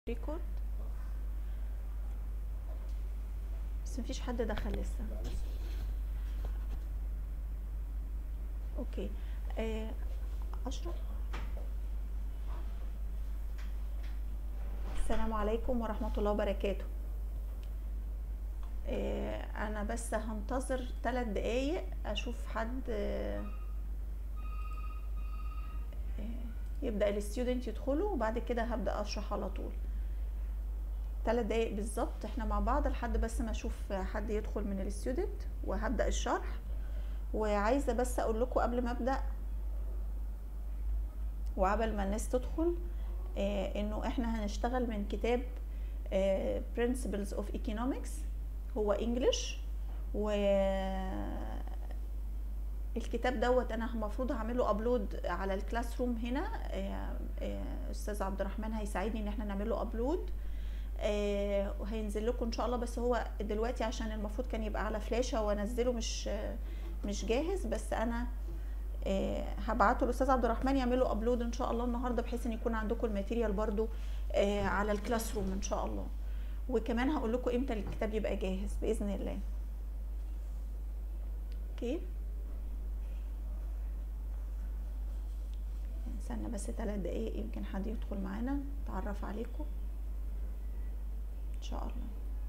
ريكورد بس مفيش حد دخل لسه اوكي آه، اشرف السلام عليكم ورحمة الله وبركاته آه، انا بس هنتظر ثلاث دقايق اشوف حد آه، آه، يبدأ الستودنت يدخلوا وبعد كده هبدأ اشرح على طول ثلاث دقايق بالظبط احنا مع بعض لحد بس ما اشوف حد يدخل من الستودنت وهبدأ الشرح وعايزة بس اقول لكم قبل ما ابدأ وقبل ما الناس تدخل آه انه احنا هنشتغل من كتاب آه Principles of Economics هو انجلش و الكتاب دوت انا المفروض هعمله ابلود على الكلاس روم هنا آه، آه، استاذ عبد الرحمن هيساعدني ان احنا نعمله ابلود آه، وهينزل لكم ان شاء الله بس هو دلوقتي عشان المفروض كان يبقى على فلاشة وانزله مش آه، مش جاهز بس انا آه، هبعته لاستاذ عبد الرحمن يعملوا ابلود ان شاء الله النهارده بحيث ان يكون عندكم الماتيريال برضو آه، على الكلاس روم ان شاء الله وكمان هقول لكم امتى الكتاب يبقى جاهز باذن الله اوكي استنى بس ثلاث دقايق يمكن حد يدخل معانا اتعرف عليكم ان شاء الله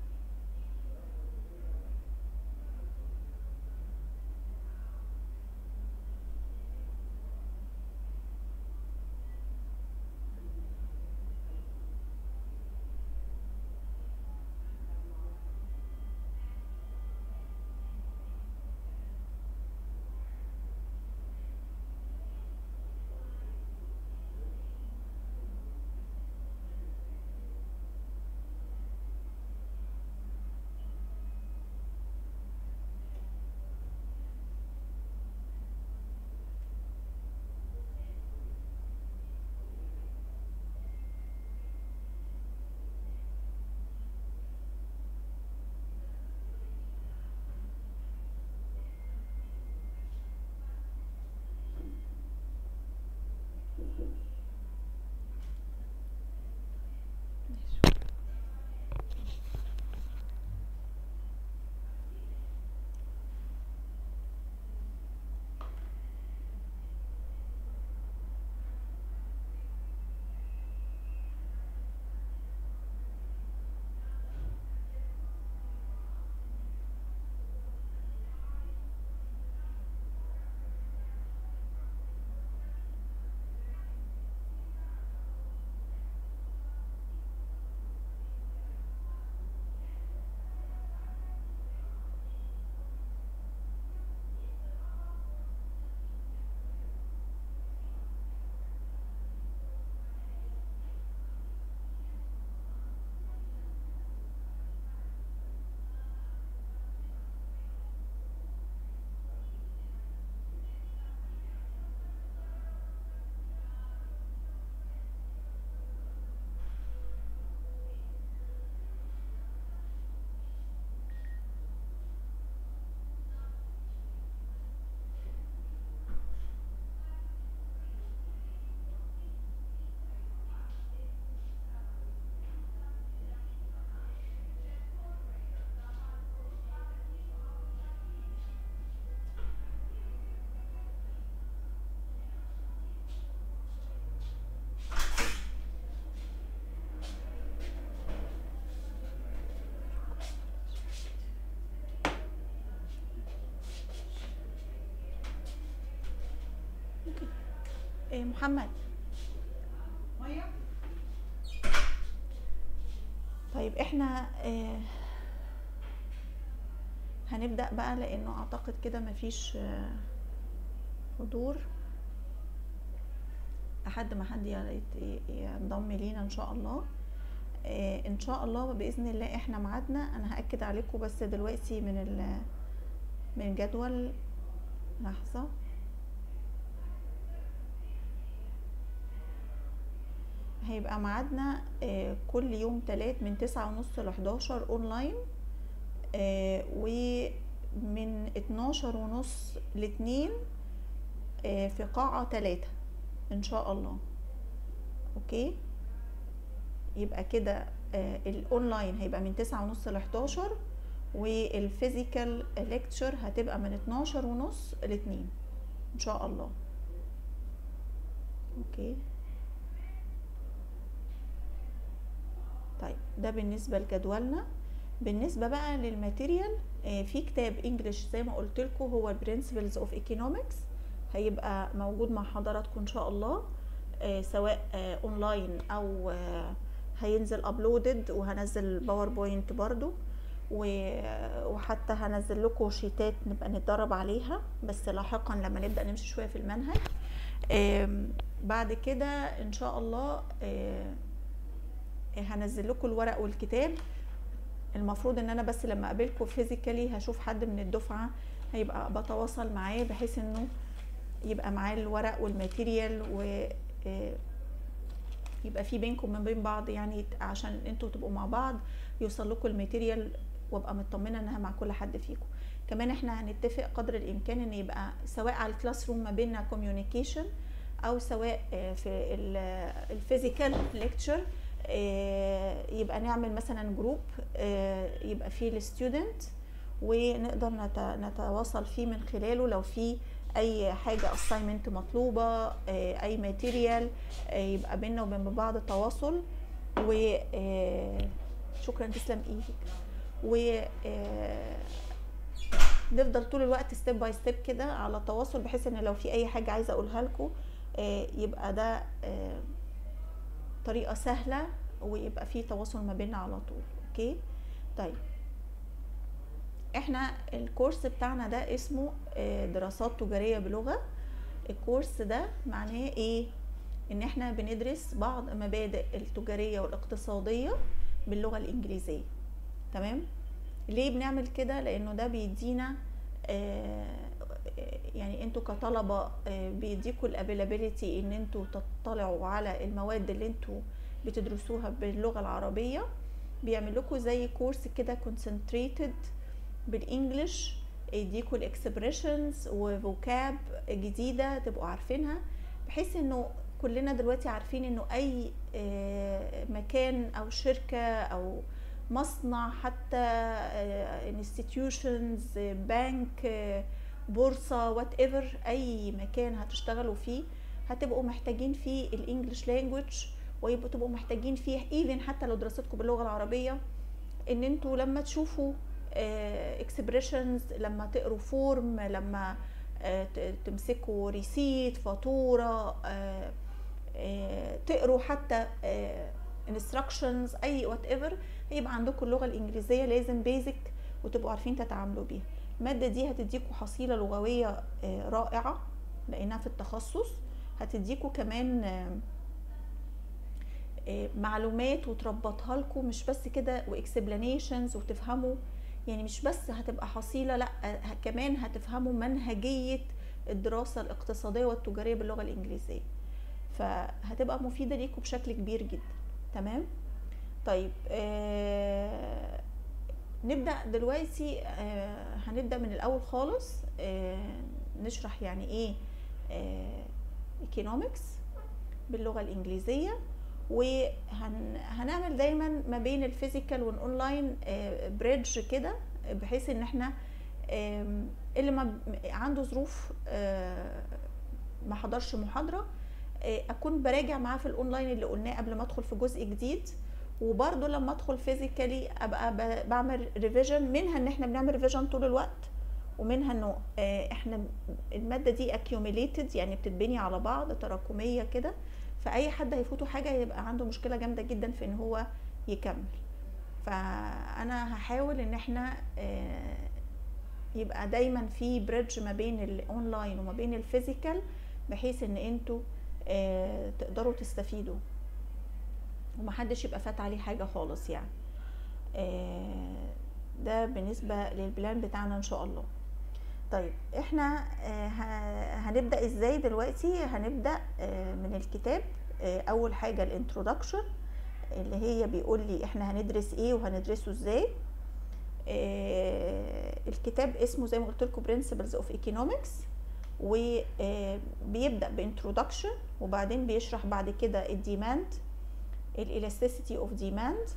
ماشي. إيه محمد طيب احنا آه، هنبدأ بقى لأنه أعتقد كده مفيش آه، حضور لحد ما حد يت- ينضم لينا إن شاء الله آه، إن شاء الله بإذن الله احنا ميعادنا أنا هأكد عليكم بس دلوقتي من ال من الجدول لحظة هيبقى ميعادنا آه، كل يوم تلات من تسعة ونص لحداشر اونلاين آه، ومن اتناشر ونص لاتنين آه، في قاعة تلاتة ان شاء الله اوكي يبقى كده آه، الاونلاين هيبقى من تسعة ونص ل 11 والفيزيكال ليكتشر هتبقى من 12 ونص ل 2 ان شاء الله اوكي طيب ده بالنسبة لجدولنا بالنسبة بقى للماتيريال آه، في كتاب انجلش زي ما قلت لكم هو Principles of Economics هيبقى موجود مع حضراتكم ان شاء الله آه، سواء آه، اونلاين او آه، هينزل ابلودد وهنزل باوربوينت برضو و- وحتى هنزل لكم شيتات نبقى نتدرب عليها بس لاحقا لما نبدا نمشي شويه في المنهج آم، بعد كده ان شاء الله آه، هنزل لكم الورق والكتاب المفروض ان انا بس لما اقابلكم فيزيكالي هشوف حد من الدفعه هيبقى بتواصل معاه بحيث انه يبقى معاه الورق والماتيريال و آه، يبقى في بينكم من بين بعض يعني عشان انتوا تبقوا مع بعض يوصل لكم الماتيريال وابقى مطمنه انها مع كل حد فيكم كمان احنا هنتفق قدر الامكان ان يبقى سواء على الكلاس روم ما بيننا كوميونيكيشن او سواء آه، في الفيزيكال ليكتشر يبقى نعمل مثلا جروب يبقى فيه الستودنت ونقدر نت- نتواصل فيه من خلاله لو في اي حاجه assignment مطلوبه آه، اي ماتيريال يبقى بيننا وبين بعض تواصل و آه، شكرا تسلم ايدك و آه، نفضل طول الوقت ستيب باي ستيب كده على تواصل بحيث ان لو في اي حاجه عايزه اقولها لكم يبقى ده آه، طريقه سهله ويبقى في تواصل ما بيننا على طول اوكي طيب احنا الكورس بتاعنا ده اسمه آه، دراسات تجاريه بلغه الكورس ده معناه ايه ان احنا بندرس بعض مبادئ التجاريه والاقتصاديه باللغه الانجليزيه تمام ليه بنعمل كده لانه ده بيدينا آه، يعني انتوا كطلبه آه، بيديكوا الافيلابيلتي ان انتوا تطلعوا على المواد اللي انتوا بتدرسوها باللغه العربيه بيعمل لكم زي كورس كده كونسنتريتد بالانجلش يديكوا الاكسبريشنز وفوكاب جديده تبقوا عارفينها بحيث انه كلنا دلوقتي عارفين انه اي آه، مكان او شركه او مصنع حتى انستتيوشنز بنك بورصه وات ايفر اي مكان هتشتغلوا فيه هتبقوا محتاجين فيه الانجليش لانجوج ويبقوا تبقوا محتاجين فيه ايفن حتى لو دراستكم باللغه العربيه ان انتوا لما تشوفوا اكسبريشنز لما تقروا فورم لما آه، ت- تمسكوا ريسيت فاتوره آه، آه، تقروا حتى انستراكشنز اي وات ايفر يبقى عندكم اللغه الانجليزيه لازم بيزك وتبقوا عارفين تتعاملوا بيها الماده دي هتديكوا حصيله لغويه آه، رائعه لانها في التخصص هتديكوا كمان آه، آه، معلومات وتربطها لكم مش بس كده واكسبلانيشنز وتفهموا يعني مش بس هتبقى حصيله لا آه، كمان هتفهموا منهجيه الدراسه الاقتصاديه والتجاريه باللغه الانجليزيه فهتبقى مفيده ليكم بشكل كبير جدا تمام طيب آه نبدا دلوقتي آه هنبدا من الاول خالص آه نشرح يعني ايه ايكونومكس باللغه الانجليزيه وهنعمل دايما ما بين الفيزيكال والاونلاين بريدج كده بحيث ان احنا آم، اللي ما عنده ظروف آه، ما حضرش محاضره آه، اكون براجع معاه في الاونلاين اللي قلناه قبل ما ادخل في جزء جديد وبرده لما ادخل فيزيكالي ابقى ب- بعمل ريفيجن منها ان احنا بنعمل ريفيجن طول الوقت ومنها انه آه، احنا الماده دي accumulated يعني بتتبني على بعض تراكميه كده فاي حد هيفوته حاجه هيبقى عنده مشكله جامده جدا في ان هو يكمل فانا هحاول ان احنا آه، يبقى دايما في بريدج ما بين الاونلاين وما بين الفيزيكال بحيث ان انتوا آه، تقدروا تستفيدوا ومحدش يبقى فات عليه حاجه خالص يعني آه، ده بالنسبه للبلان بتاعنا ان شاء الله طيب احنا آه، ه- هنبدا ازاي دلوقتي هنبدا آه، من الكتاب آه، اول حاجه الانترودكشن اللي هي بيقول لي احنا هندرس ايه وهندرسه ازاي آه، الكتاب اسمه زي ما قلت لكم Principles of Economics وبيبدا بانترودكشن وبعدين بيشرح بعد كده الديماند الالاستيسيتي اوف ديماند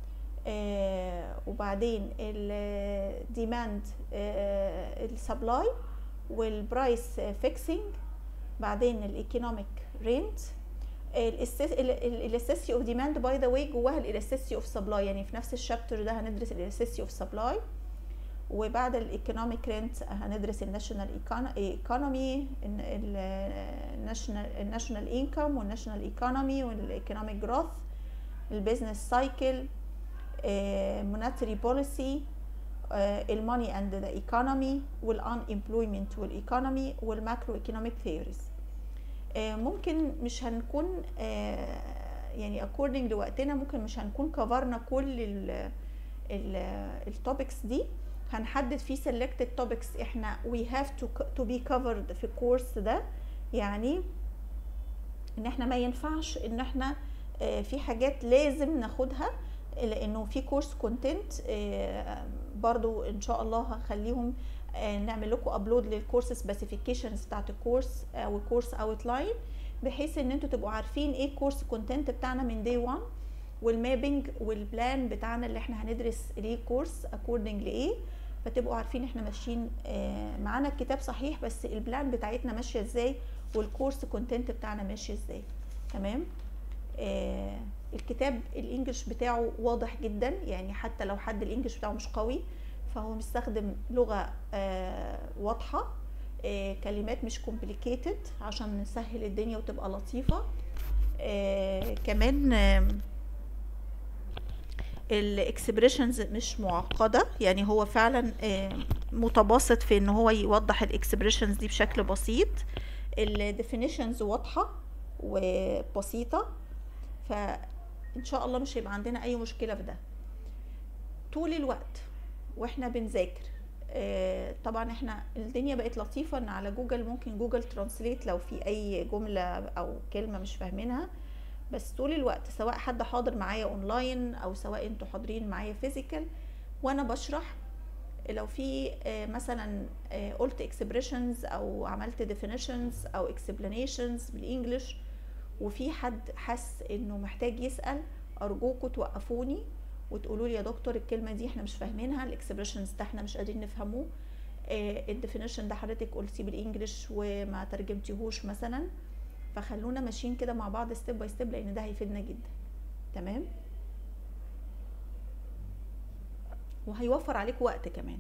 وبعدين الديماند السبلاي والبرايس فيكسينج بعدين الايكونوميك رينت الالاستيسيتي اوف ديماند باي ذا واي جواها الالاستيسيتي اوف سبلاي يعني في نفس الشابتر ده هندرس الالاستيسيتي اوف سبلاي وبعد الايكونوميك رينت هندرس الناشونال ايكونومي الناشونال الناشونال انكم والناشونال ايكونومي والايكونوميك جروث البيزنس سايكل مونetary بوليسي الماني اند ذا ايكونومي والان امبلويمنت والايكونومي والماكرو ايكونوميك ثيوريز ممكن مش هنكون آه، يعني according لوقتنا ممكن مش هنكون كفرنا كل التوبكس دي هنحدد فيه selected topics احنا we have to, to be covered في الكورس ده يعني ان احنا ما ينفعش ان احنا آه، في حاجات لازم ناخدها لانه في كورس كونتنت برضو ان شاء الله هخليهم آه، نعمل لكم ابلود للكورس سبيسيفيكيشنز بتاعت الكورس او الكورس اوت لاين بحيث ان انتوا تبقوا عارفين ايه الكورس كونتنت بتاعنا من دي 1 والمابنج والبلان بتاعنا اللي احنا هندرس ليه كورس اكوردنج لايه فتبقوا عارفين احنا ماشيين آه، معانا الكتاب صحيح بس البلان بتاعتنا ماشيه ازاي والكورس كونتنت بتاعنا ماشي ازاي تمام آه الكتاب الانجليش بتاعه واضح جدا يعني حتى لو حد الانجليش بتاعه مش قوي فهو مستخدم لغه آه واضحه آه كلمات مش كومبليكيتد عشان نسهل الدنيا وتبقى لطيفه آه كمان آه الاكسبريشنز مش معقده يعني هو فعلا آه متباسط في ان هو يوضح الاكسبريشنز دي بشكل بسيط الديفينيشنز واضحه وبسيطه فان شاء الله مش هيبقى عندنا اي مشكله في ده طول الوقت واحنا بنذاكر آه، طبعا احنا الدنيا بقت لطيفه ان على جوجل ممكن جوجل ترانسليت لو في اي جمله او كلمه مش فاهمينها بس طول الوقت سواء حد حاضر معايا اونلاين او سواء انتوا حاضرين معايا فيزيكال وانا بشرح لو في آه، مثلا آه، قلت اكسبريشنز او عملت ديفينيشنز او اكسبلانيشنز بالانجلش وفي حد حس انه محتاج يسال ارجوكوا توقفوني وتقولوا لي يا دكتور الكلمه دي احنا مش فاهمينها الاكسبريشنز ده احنا مش قادرين نفهمه الديفينيشن ده حضرتك قلتيه بالانجلش وما ترجمتيهوش مثلا فخلونا ماشيين كده مع بعض ستيب باي ستيب لان ده هيفيدنا جدا تمام وهيوفر عليكم وقت كمان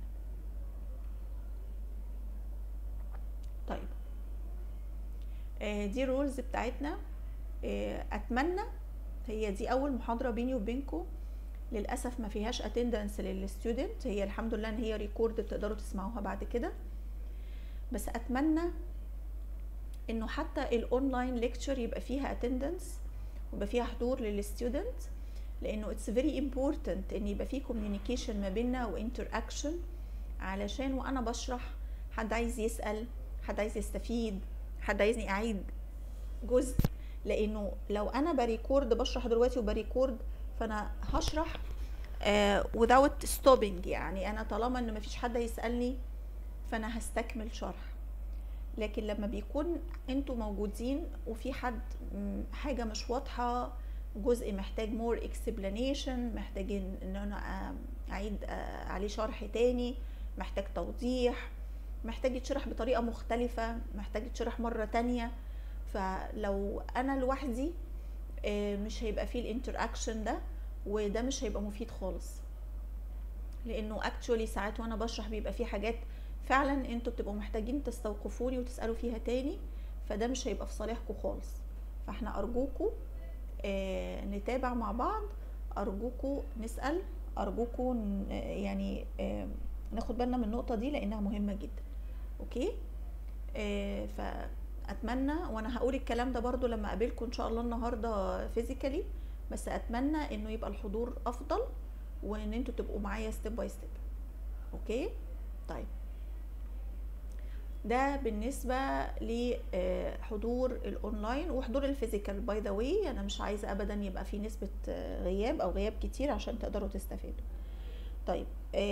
طيب آه، دي الرولز بتاعتنا آه، اتمنى هي دي اول محاضره بيني وبينكم للاسف ما فيهاش اتندنس للستودنت هي الحمد لله ان هي ريكورد تقدروا تسمعوها بعد كده بس اتمنى انه حتى الاونلاين ليكتشر يبقى فيها اتندنس ويبقى فيها حضور للستودنت لانه اتس فيري امبورتنت ان يبقى في كوميونيكيشن ما بيننا وانتر اكشن علشان وانا بشرح حد عايز يسال حد عايز يستفيد حد عايزني اعيد جزء لانه لو انا بريكورد بشرح دلوقتي وبريكورد فانا هشرح uh, without stopping يعني انا طالما ان مفيش حد هيسالني فانا هستكمل شرح لكن لما بيكون انتوا موجودين وفي حد حاجة مش واضحة جزء محتاج مور explanation محتاجين ان انا اعيد عليه شرح تاني محتاج توضيح محتاج يتشرح بطريقة مختلفة محتاج يتشرح مرة تانية فلو انا لوحدي مش هيبقى فيه الانتراكشن ده وده مش هيبقى مفيد خالص لانه اكشولي ساعات وانا بشرح بيبقى فيه حاجات فعلا انتوا بتبقوا محتاجين تستوقفوني وتسالوا فيها تاني فده مش هيبقى في صالحكم خالص فاحنا ارجوكم آه نتابع مع بعض ارجوكم نسال ارجوكم يعني آه ناخد بالنا من النقطه دي لانها مهمه جدا اوكي آه فاتمنى وانا هقول الكلام ده برضو لما اقابلكم ان شاء الله النهارده فيزيكالي بس اتمنى انه يبقى الحضور افضل وان انتوا تبقوا معايا ستيب باي ستيب اوكي طيب ده بالنسبة لحضور الاونلاين وحضور الفيزيكال باي ذا واي انا مش عايزة ابدا يبقى في نسبة غياب او غياب كتير عشان تقدروا تستفادوا طيب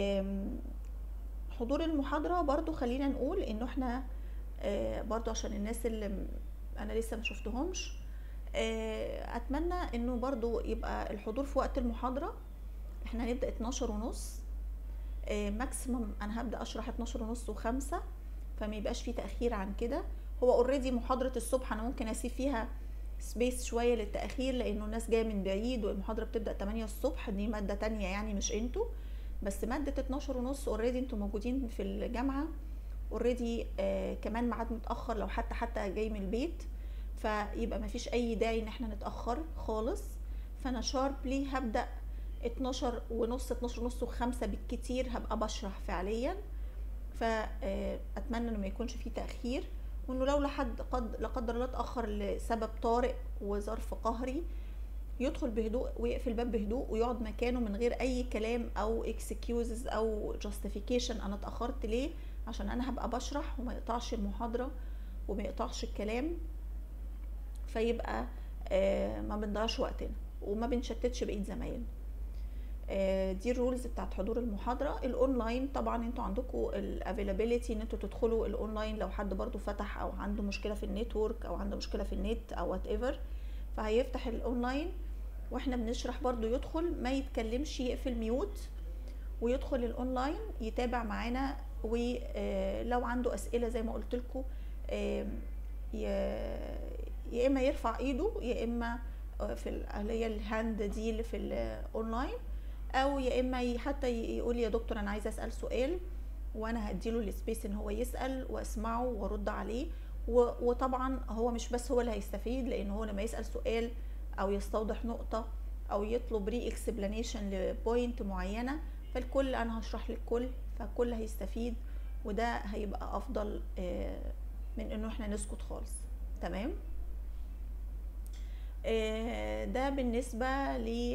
حضور المحاضرة برضو خلينا نقول انه احنا برضو عشان الناس اللي انا لسه ما شفتهمش آه، اتمنى انه برضو يبقى الحضور في وقت المحاضره احنا هنبدا 12 ونص ماكسيمم انا هبدا اشرح 12 ونص و5 فما يبقاش في تاخير عن كده هو اوريدي محاضره الصبح انا ممكن اسيب فيها سبيس شويه للتاخير لانه الناس جايه من بعيد والمحاضره بتبدا 8 الصبح دي ماده تانية يعني مش انتوا بس ماده 12 ونص اوريدي انتوا موجودين في الجامعه اوريدي آه كمان ميعاد متاخر لو حتى حتى جاي من البيت فيبقى ما فيش اي داعي ان احنا نتاخر خالص فانا شاربلي هبدا 12 ونص 12 ونص و5 بالكتير هبقى بشرح فعليا فاتمنى انه ما يكونش فيه تاخير وانه لو لحد قد لا قدر الله اتاخر لسبب طارئ وظرف قهري يدخل بهدوء ويقفل الباب بهدوء ويقعد مكانه من غير اي كلام او اكسكيوزز او جاستيفيكيشن انا اتاخرت ليه عشان انا هبقى بشرح وما يقطعش المحاضره وما يقطعش الكلام فيبقى آه ما بنضيعش وقتنا وما بنشتتش بقيه زمايلنا آه دي الرولز بتاعت حضور المحاضره الاونلاين طبعا انتوا عندكم الافيلابيلتي ان انتوا تدخلوا الاونلاين لو حد برضو فتح او عنده مشكله في النتورك او عنده مشكله في النت او وات ايفر فهيفتح الاونلاين واحنا بنشرح برضو يدخل ما يتكلمش يقفل ميوت ويدخل الاونلاين يتابع معانا ولو عنده اسئله زي ما قلت لكم يا اما يرفع ايده يا اما في اللي هي الهاند دي اللي في الاونلاين او يا اما حتى يقول يا دكتور انا عايزه اسال سؤال وانا هديله السبيس ان هو يسال واسمعه وارد عليه وطبعا هو مش بس هو اللي هيستفيد لان هو لما يسال سؤال او يستوضح نقطه او يطلب ري اكسبلانيشن لبوينت معينه فالكل انا هشرح للكل فالكل هيستفيد وده هيبقى افضل من انه احنا نسكت خالص تمام ده بالنسبه ل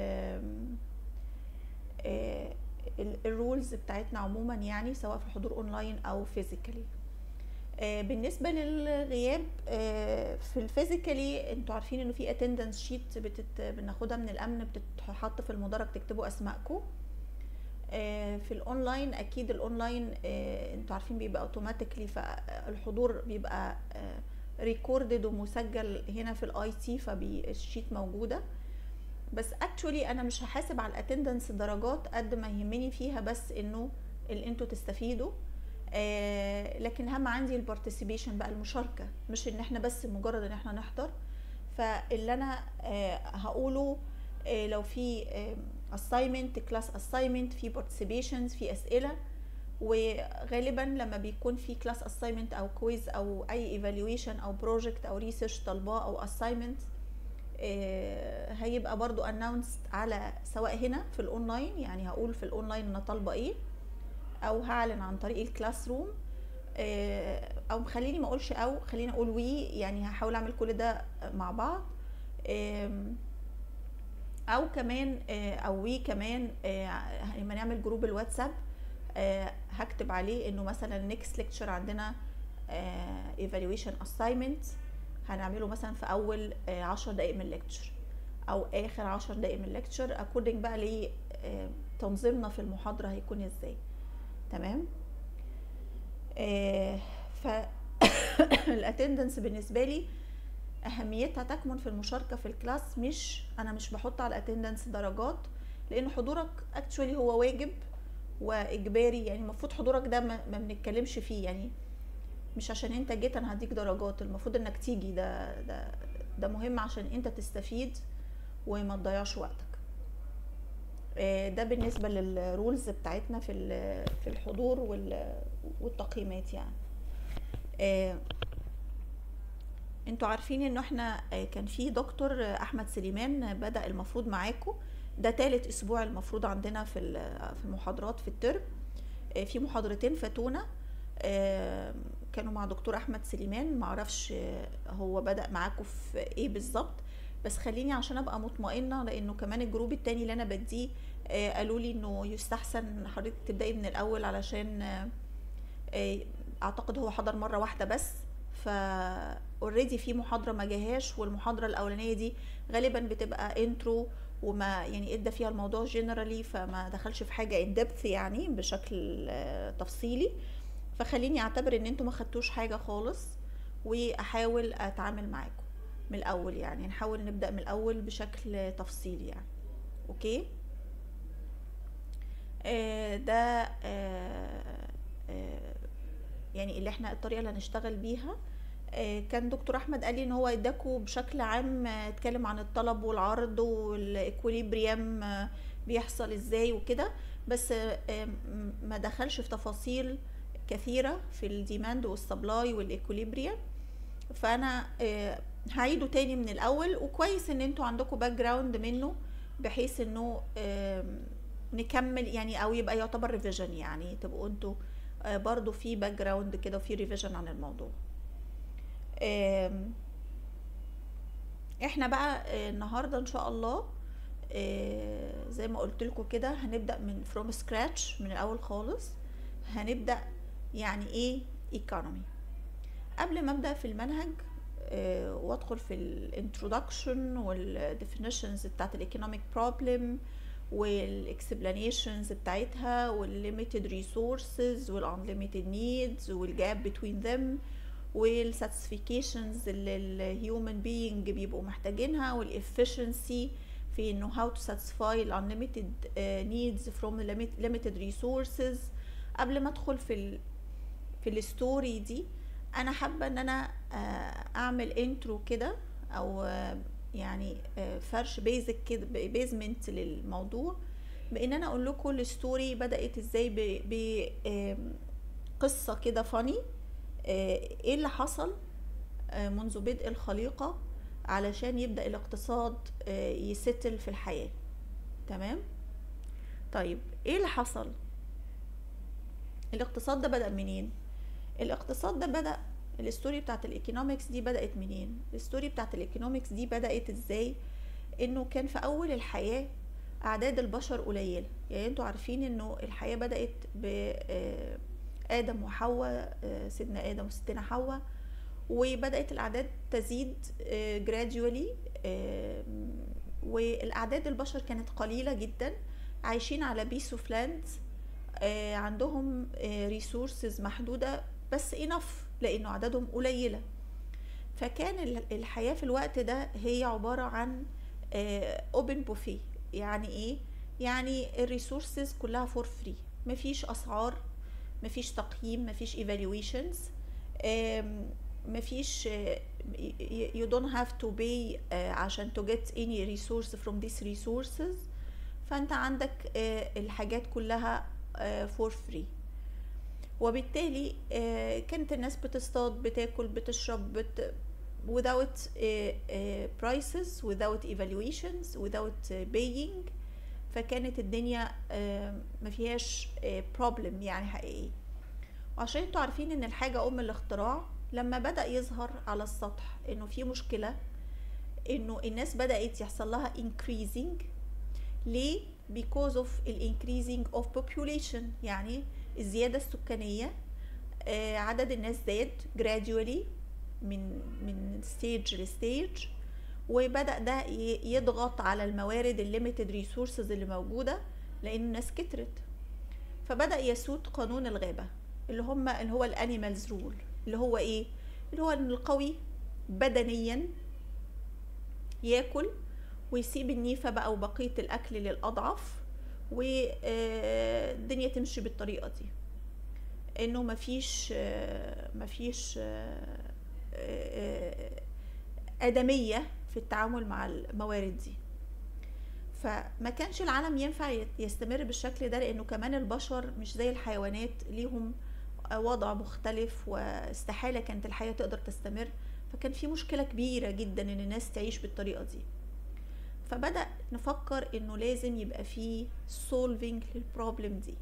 الرولز بتاعتنا عموما يعني سواء في حضور اونلاين او فيزيكالي بالنسبه للغياب في الفيزيكالي انتوا عارفين انه في اتندنس شيت بتت... بناخدها من الامن بتتحط في المدرج تكتبوا اسمائكم في الاونلاين اكيد الاونلاين انتوا عارفين بيبقى اوتوماتيكلي فالحضور بيبقى ريكوردد ومسجل هنا في الاي تي فالشيت موجوده بس اكشولي انا مش هحاسب على الاتندنس درجات قد ما يهمني فيها بس انه اللي انتوا تستفيدوا آه لكن اهم عندي البارتيسيبيشن بقى المشاركه مش ان احنا بس مجرد ان احنا نحضر فاللي انا آه هقوله آه لو في assignment كلاس assignment في participations في اسئله وغالبا لما بيكون في كلاس assignment او كويز او اي evaluation او project او research طالباه او assignment هيبقى برضو announced على سواء هنا في الاونلاين يعني هقول في الاونلاين انا طالبه ايه او هعلن عن طريق الكلاس روم او خليني ما اقولش او خليني اقول وي يعني هحاول اعمل كل ده مع بعض او كمان او وي كمان لما نعمل جروب الواتساب هكتب عليه انه مثلا نيكست ليكتشر عندنا ايفالويشن اساينمنت هنعمله مثلا في اول عشر دقايق من الليكتشر او اخر عشر دقايق من الليكتشر اكوردنج بقى لتنظيمنا في المحاضره هيكون ازاي تمام آه ف الاتندنس بالنسبه لي اهميتها تكمن في المشاركه في الكلاس مش انا مش بحط على الاتندنس درجات لان حضورك اكشولي هو واجب واجباري يعني المفروض حضورك ده ما بنتكلمش فيه يعني مش عشان انت جيت انا هديك درجات المفروض انك تيجي ده ده ده مهم عشان انت تستفيد وما تضيعش وقتك ده بالنسبه للرولز بتاعتنا في في الحضور والتقييمات يعني انتوا عارفين انه احنا كان في دكتور احمد سليمان بدا المفروض معاكم ده تالت اسبوع المفروض عندنا في في المحاضرات في الترم في محاضرتين فاتونا كانوا مع دكتور احمد سليمان معرفش هو بدا معاكم في ايه بالظبط بس خليني عشان ابقى مطمئنه لانه كمان الجروب التاني اللي انا بديه قالوا لي انه يستحسن حضرتك تبداي من الاول علشان اعتقد هو حضر مره واحده بس ف اوريدي في محاضره ما جاهاش والمحاضره الاولانيه دي غالبا بتبقى انترو وما يعني ادى فيها الموضوع جنرالي فما دخلش في حاجه ان ديبث يعني بشكل تفصيلي فخليني اعتبر ان انتوا ما خدتوش حاجه خالص واحاول اتعامل معاكم من الاول يعني نحاول نبدا من الاول بشكل تفصيلي يعني اوكي آه ده آه آه يعني اللي احنا الطريقه اللي هنشتغل بيها آه كان دكتور احمد قال لي ان هو اداكوا بشكل عام آه، اتكلم عن الطلب والعرض والاكوليبريم آه بيحصل ازاي وكده بس آه، آه، م- ما دخلش في تفاصيل كثيره في الديماند والسبلاي والاكوليبريم فانا آه، هعيده تاني من الاول وكويس ان انتوا عندكم باك جراوند منه بحيث انه آم، نكمل يعني او يبقى يعتبر ريفيجن يعني تبقوا انتوا آه، برضو في باك جراوند كده وفي ريفيجن عن الموضوع آم، احنا بقى آه، النهارده ان شاء الله آه، زي ما قلت لكم كده هنبدا من فروم سكراتش من الاول خالص هنبدا يعني ايه ايكونومي قبل ما ابدا في المنهج آه، وادخل في الانترودكشن والديفينيشنز بتاعت الايكونوميك بروبلم والاكسبلانيشنز بتاعتها والليميتد ريسورسز والانليميتد نيدز والجاب بتوين ذم والساتسفيكيشنز اللي الهيومن بينج بيبقوا محتاجينها والافشنسي في انه how to satisfy ال unlimited uh, needs from the limit- limited resources قبل ما ادخل في ال في الستوري دي انا حابه ان انا آه، اعمل انترو كده او آه، يعني آه، فرش بيزك كده بيزمنت للموضوع بان انا اقول لكم الستوري بدات ازاي بقصه كده فاني ايه اللي حصل آه، منذ بدء الخليقه علشان يبدا الاقتصاد آه، يستل في الحياه تمام طيب ايه اللي حصل الاقتصاد ده بدأ منين الاقتصاد ده بدأ الستوري بتاعت الايكونومكس دي بدأت منين الستوري بتاعت الايكونومكس دي بدأت ازاي انه كان في اول الحياة اعداد البشر قليلة يعني انتوا عارفين انه الحياة بدأت بآدم وحواء آه، سيدنا آدم وستنا حواء وبدأت الأعداد تزيد آه، gradually آه، والأعداد البشر كانت قليلة جدا عايشين على بيس اوف لاند عندهم ريسورسز محدودة بس انف لأنه عددهم قليلة فكان ال- الحياة في الوقت ده هي عبارة عن اوبن بوفيه يعني ايه يعني الريسورسز كلها فور فري مفيش اسعار مفيش تقييم مفيش evaluations آم، مفيش آه، y- y- you don't have to pay آه، عشان to get any resource from these resources فانت عندك آه، الحاجات كلها آه، for free وبالتالي آه، كانت الناس بتصطاد بتاكل بتشرب بت without آه، آه، prices without evaluations without آه، paying فكانت الدنيا آه، ما فيهاش آه، problem يعني حقيقي وعشان انتوا عارفين ان الحاجة ام الاختراع لما بدأ يظهر على السطح انه في مشكلة انه الناس بدأت يحصل لها increasing ليه؟ because of ال increasing of population يعني الزيادة السكانية آه، عدد الناس زاد gradually من من stage لستيج وبدأ ده ي- يضغط على الموارد الليميتد ريسورسز اللي موجودة لأن الناس كترت فبدأ يسود قانون الغابة اللي هم اللي هو الانيمالز رول اللي هو ايه اللي هو ان القوي بدنيا ياكل ويسيب النيفة بقى وبقية الأكل للأضعف والدنيا تمشي بالطريقة دي إنه مفيش آه، مفيش آه، آه، آدمية في التعامل مع الموارد دي فما كانش العالم ينفع يت- يستمر بالشكل ده لأنه كمان البشر مش زي الحيوانات ليهم وضع مختلف واستحالة كانت الحياة تقدر تستمر فكان في مشكلة كبيرة جدا ان الناس تعيش بالطريقة دي فبدأ نفكر انه لازم يبقى في solving للبروبلم دي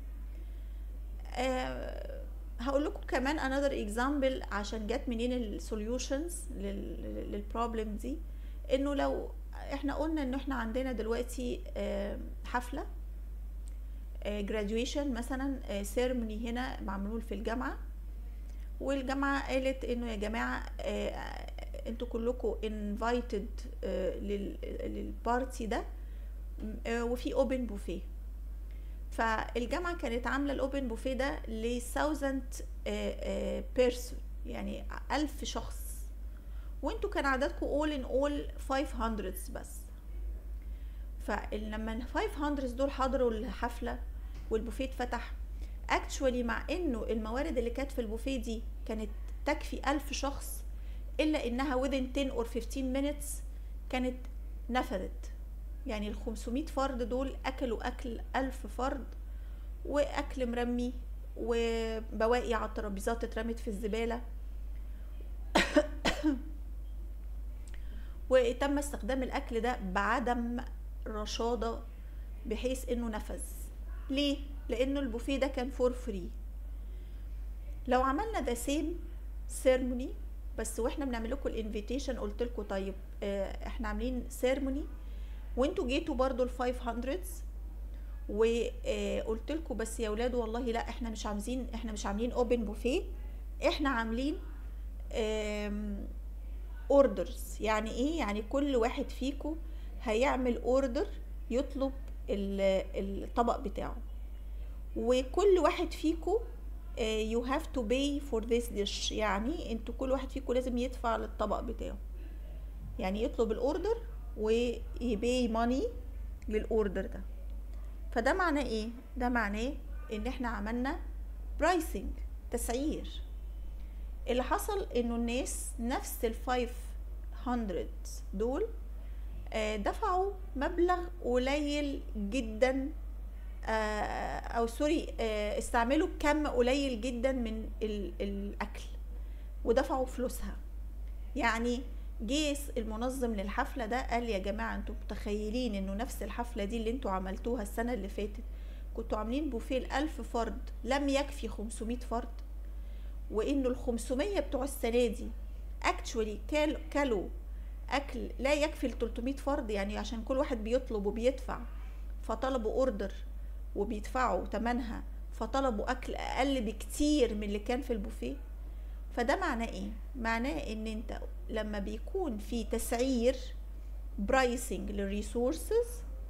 آه هقول لكم كمان another example عشان جت منين السوليوشنز للبروبلم دي انه لو احنا قلنا انه احنا عندنا دلوقتي آه حفلة جراديويشن مثلا سيرموني هنا معمول في الجامعة والجامعة قالت انه يا جماعة آه، انتوا كلكم انفايتد للبارتي ده آه، وفي اوبن بوفيه فالجامعة كانت عاملة الاوبن بوفيه ده ل 1000 بيرسون يعني ألف شخص وانتوا كان عددكم all in all 500 بس فلما ال 500 دول حضروا الحفله والبوفيه اتفتح اكشولي مع انه الموارد اللي كانت في البوفيه دي كانت تكفي ألف شخص الا انها within 10 or 15 minutes كانت نفذت يعني ال 500 فرد دول اكلوا اكل ألف فرد واكل مرمي وبواقي على الترابيزات اترمت في الزباله وتم استخدام الاكل ده بعدم رشاده بحيث انه نفذ ليه لانه البوفيه ده كان فور فري لو عملنا ذا سيم سيرموني بس واحنا بنعمل لكم الانفيتيشن قلت لكم طيب آه، احنا عاملين سيرموني وانتوا جيتوا برضو ال 500 وقلت لكم بس يا ولاد والله لا احنا مش عاملين احنا مش عاملين اوبن بوفيه احنا عاملين اوردرز يعني ايه يعني كل واحد فيكم هيعمل اوردر يطلب ال- الطبق بتاعه وكل واحد فيكم يو هاف تو باي فور ذيس ديش يعني انتوا كل واحد فيكم لازم يدفع للطبق بتاعه يعني يطلب الاوردر ويباي ماني للاوردر ده فده معناه ايه ده معناه ان احنا عملنا برايسنج تسعير اللي حصل انه الناس نفس ال 500 دول آه، دفعوا مبلغ قليل جدا آه، او سوري آه، استعملوا كم قليل جدا من ال- الاكل ودفعوا فلوسها يعني جيس المنظم للحفلة ده قال يا جماعة انتوا متخيلين انه نفس الحفلة دي اللي انتوا عملتوها السنة اللي فاتت كنتوا عاملين بوفيه الألف فرد لم يكفي 500 فرد وانه ال 500 بتوع السنة دي اكشولي كلوا اكل لا يكفي ل 300 فرد يعني عشان كل واحد بيطلب وبيدفع فطلبوا اوردر وبيدفعوا تمنها فطلبوا اكل اقل بكتير من اللي كان في البوفيه فده معناه ايه معناه ان انت لما بيكون في تسعير برايسنج للريسورسز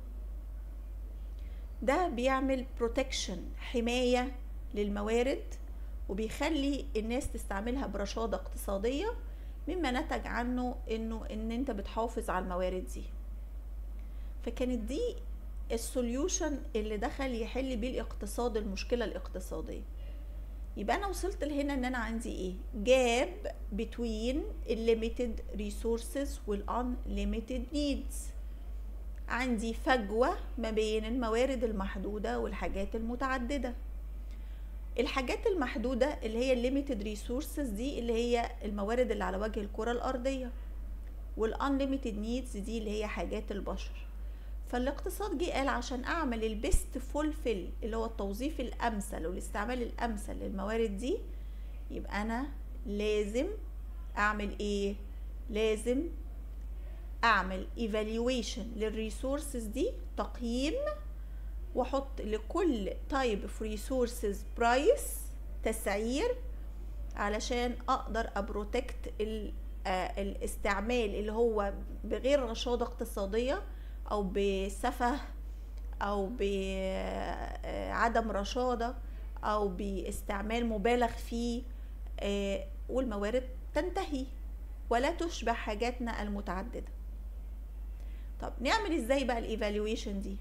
ده بيعمل بروتكشن حمايه للموارد وبيخلي الناس تستعملها برشاده اقتصاديه مما نتج عنه انه ان انت بتحافظ على الموارد دي فكانت دي السوليوشن اللي دخل يحل بيه الاقتصاد المشكله الاقتصاديه يبقى انا وصلت لهنا ان انا عندي ايه جاب between limited resources والunlimited needs عندي فجوة ما بين الموارد المحدودة والحاجات المتعددة الحاجات المحدودة اللي هي limited resources دي اللي هي الموارد اللي على وجه الكرة الأرضية والunlimited needs دي اللي هي حاجات البشر فالاقتصاد جه قال عشان اعمل البيست فولفل اللي هو التوظيف الامثل والاستعمال الامثل للموارد دي يبقى انا لازم اعمل ايه لازم اعمل evaluation للريسورسز دي تقييم واحط لكل تايب اوف ريسورسز برايس تسعير علشان اقدر ابروتكت الاستعمال اللي هو بغير رشاده اقتصاديه او بسفه او بعدم رشاده او باستعمال مبالغ فيه آه، والموارد تنتهي ولا تشبه حاجاتنا المتعدده طب نعمل ازاي بقى الايفالويشن دي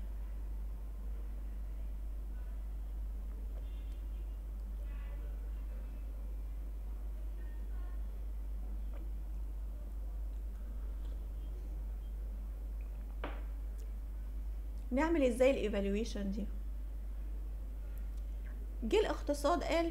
نعمل ازاي الايفالويشن دي جه الاقتصاد قال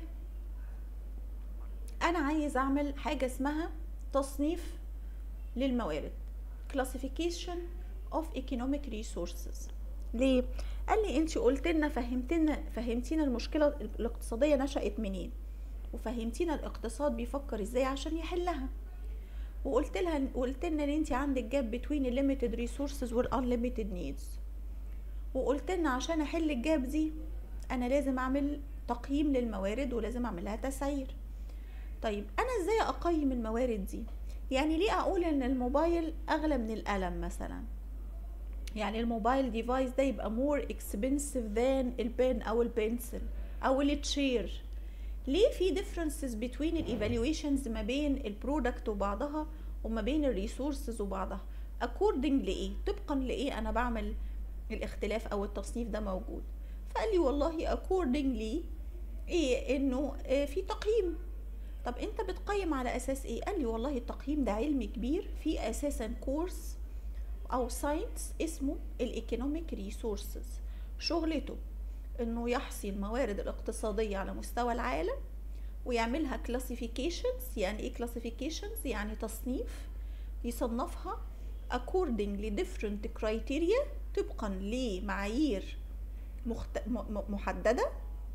انا عايز اعمل حاجه اسمها تصنيف للموارد classification of economic resources ليه قال لي انت قلت لنا فهمتنا فهمتينا المشكله الاقتصاديه نشأت منين وفهمتينا الاقتصاد بيفكر ازاي عشان يحلها وقلت لها قلت لنا ان انت عندك جاب between limited resources وال unlimited needs وقلت لنا عشان احل الجاب دي انا لازم اعمل تقييم للموارد ولازم اعمل لها تسعير طيب انا ازاي اقيم الموارد دي يعني ليه اقول ان الموبايل اغلى من القلم مثلا يعني الموبايل ديفايس ده يبقى مور اكسبنسيف ذان البن او البنسل او التشير ليه في differences between الايفالويشنز ما بين البرودكت وبعضها وما بين الريسورسز وبعضها according لايه طبقا لايه انا بعمل الاختلاف او التصنيف ده موجود فقال لي والله accordingly ايه انه إيه في تقييم طب انت بتقيم على اساس ايه قال لي والله التقييم ده علم كبير في اساسا كورس او ساينس اسمه الايكونوميك ريسورسز شغلته انه يحصي الموارد الاقتصاديه على مستوى العالم ويعملها كلاسيفيكيشنز يعني ايه كلاسيفيكيشنز يعني تصنيف يصنفها according ل different criteria طبقا لمعايير مخت... م- محدده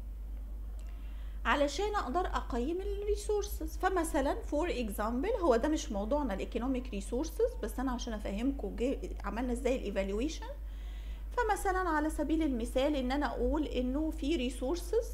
علشان اقدر اقيم الريسورسز فمثلا فور اكزامبل هو ده مش موضوعنا الايكونوميك ريسورسز بس انا عشان افهمكم عملنا ازاي الايفالويشن فمثلا على سبيل المثال ان انا اقول انه في ريسورسز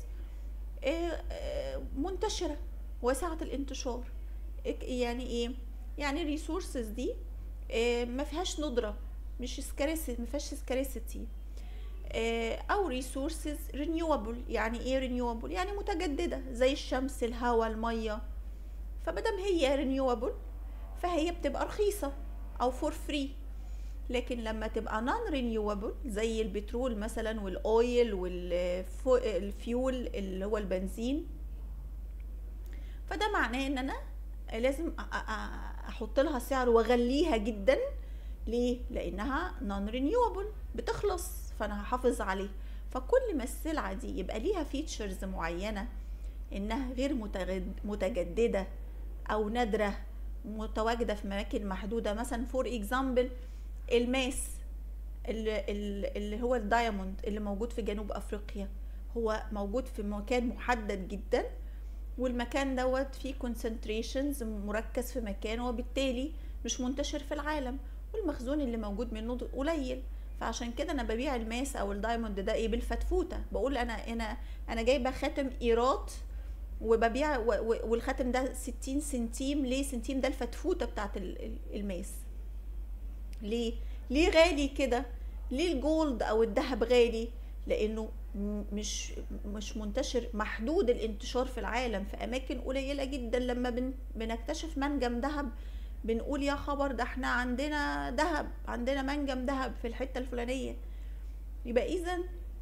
منتشره واسعه الانتشار يعني ايه يعني الريسورسز دي ما فيهاش ندره مش سكاريسيتي ما فيهاش سكاريسيتي او ريسورسز رينيوبل يعني ايه رينيوبل يعني متجدده زي الشمس الهواء الميه فمادام هي رينيوبل فهي بتبقى رخيصه او فور فري لكن لما تبقى نون رينيوبل زي البترول مثلا والاويل والفيول اللي هو البنزين فده معناه ان انا لازم احط لها سعر واغليها جدا ليه لانها نون رينيوبل بتخلص فانا هحافظ عليه فكل ما السلعه دي يبقى ليها فيتشرز معينه انها غير متجدده او نادره متواجده في اماكن محدوده مثلا فور اكزامبل الماس اللي, اللي هو الدايموند اللي موجود في جنوب افريقيا هو موجود في مكان محدد جدا والمكان دوت فيه كونسنتريشنز مركز في مكان وبالتالي مش منتشر في العالم والمخزون اللي موجود منه قليل فعشان كده انا ببيع الماس او الدايموند ده ايه بالفتفوته بقول انا انا انا جايبه خاتم ايرات وببيع والخاتم ده 60 سنتيم ليه سنتيم ده الفتفوته بتاعت الماس ليه ليه غالي كده ليه الجولد او الذهب غالي لانه مش مش منتشر محدود الانتشار في العالم في اماكن قليله جدا لما بن بنكتشف منجم ذهب بنقول يا خبر ده احنا عندنا ذهب عندنا منجم ذهب في الحته الفلانيه يبقى اذا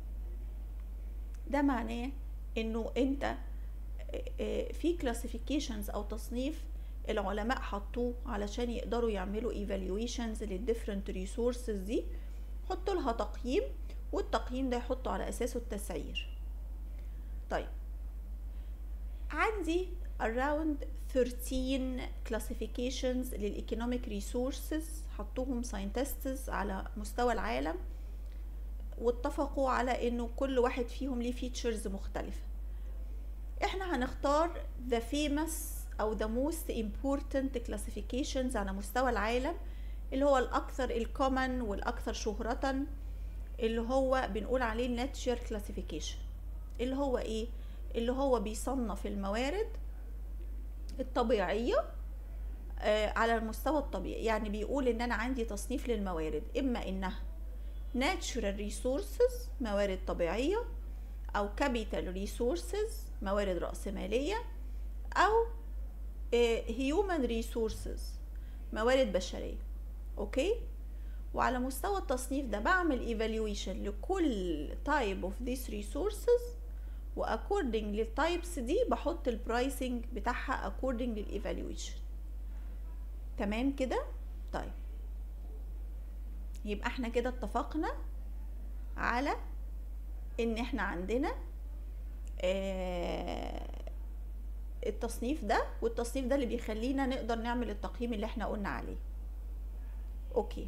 ده معناه انه انت في كلاسيفيكيشنز او تصنيف العلماء حطوه علشان يقدروا يعملوا ايفالويشنز للديفرنت ريسورسز دي حطوا لها تقييم والتقييم ده يحطوا على اساسه التسعير طيب عندي around 13 classifications للايكونوميك ريسورسز حطوهم ساينتستس على مستوى العالم واتفقوا على انه كل واحد فيهم ليه فيتشرز مختلفه احنا هنختار the famous او the most important classifications على مستوى العالم اللي هو الاكثر الكومن والاكثر شهرة اللي هو بنقول عليه ناتشر كلاسيفيكيشن اللي هو ايه اللي هو بيصنف الموارد الطبيعية آه على المستوى الطبيعي يعني بيقول ان انا عندي تصنيف للموارد اما انها natural resources موارد طبيعية او capital resources موارد رأسمالية او آه human resources موارد بشرية اوكي وعلى مستوى التصنيف ده بعمل evaluation لكل type of these resources و according للتايبس دي بحط البرايسنج بتاعها according للايفالويشن تمام كده طيب يبقى احنا كده اتفقنا على ان احنا عندنا آه التصنيف ده والتصنيف ده اللي بيخلينا نقدر نعمل التقييم اللي احنا قلنا عليه اوكي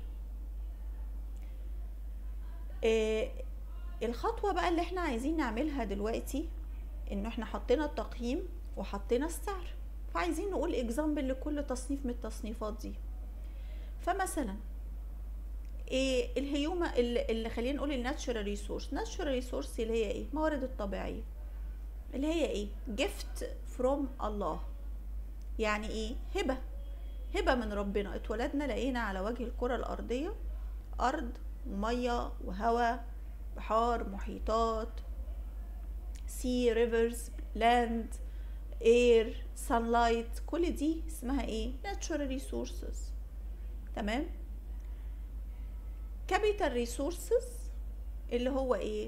آه الخطوه بقى اللي احنا عايزين نعملها دلوقتي انه احنا حطينا التقييم وحطينا السعر فعايزين نقول اكزامبل لكل تصنيف من التصنيفات دي فمثلا ايه الهيوما اللي, اللي خلينا نقول الناتشورال ريسورس ناتشورال ريسورس اللي هي ايه موارد الطبيعيه اللي هي ايه جفت فروم الله يعني ايه هبه هبه من ربنا اتولدنا لقينا على وجه الكره الارضيه ارض وميه وهواء بحار محيطات سي ريفرز لاند air sunlight كل دي اسمها ايه natural resources تمام capital resources اللي هو ايه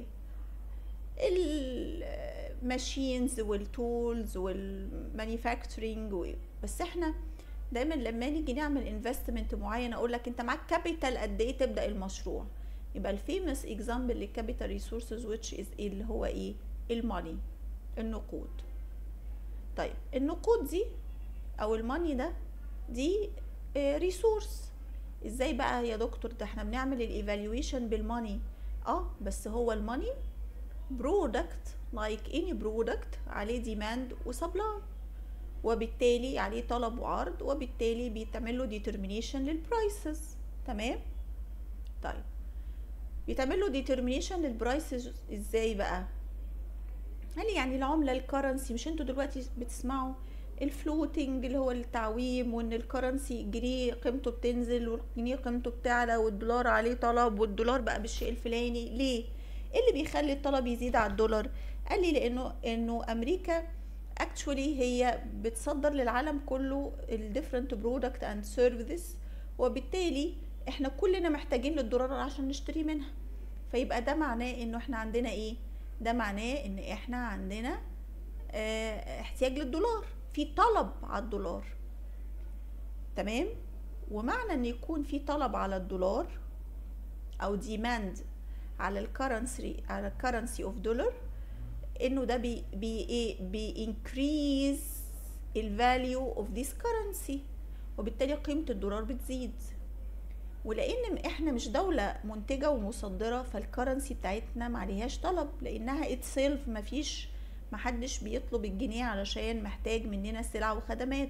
الماشينز والتولز والمانيفاكتشرنج بس احنا دايما لما نيجي نعمل انفستمنت معين اقول لك انت معاك كابيتال قد ايه تبدا المشروع يبقى الفيمس اكزامبل للكابيتال ريسورسز which is إيه اللي هو ايه الماني النقود طيب النقود دي او الماني ده دي ريسورس ازاي بقى يا دكتور ده احنا بنعمل الايفالويشن بالماني اه بس هو الماني برودكت لايك اني برودكت عليه ديماند وسبلاي وبالتالي عليه طلب وعرض وبالتالي بيتعمل له ديترمينيشن للبرايسز تمام طيب بيتعمل له ديترمينيشن للبرايسز ازاي بقى هل يعني العمله الكرنسي مش انتوا دلوقتي بتسمعوا الفلوتنج اللي هو التعويم وان الكرنسي الجنيه قيمته بتنزل والجنيه قيمته بتعلى والدولار عليه طلب والدولار بقى بالشيء الفلاني ليه ايه اللي بيخلي الطلب يزيد على الدولار قال لي لانه انه امريكا اكشولي هي بتصدر للعالم كله الديفرنت برودكت اند سيرفيسز وبالتالي احنا كلنا محتاجين للدولار عشان نشتري منها فيبقى ده معناه انه احنا عندنا ايه ده معناه ان احنا عندنا اه احتياج للدولار في طلب على الدولار تمام ومعنى ان يكون في طلب على الدولار او ديماند على الكرنسي على الكرنسي اوف دولار انه ده بي بي ايه بي increase الفاليو اوف ذيس كرنسي وبالتالي قيمه الدولار بتزيد ولان احنا مش دوله منتجه ومصدره فالكرنسي بتاعتنا ما عليهاش طلب لانها اتسيلف مفيش محدش بيطلب الجنيه علشان محتاج مننا سلع وخدمات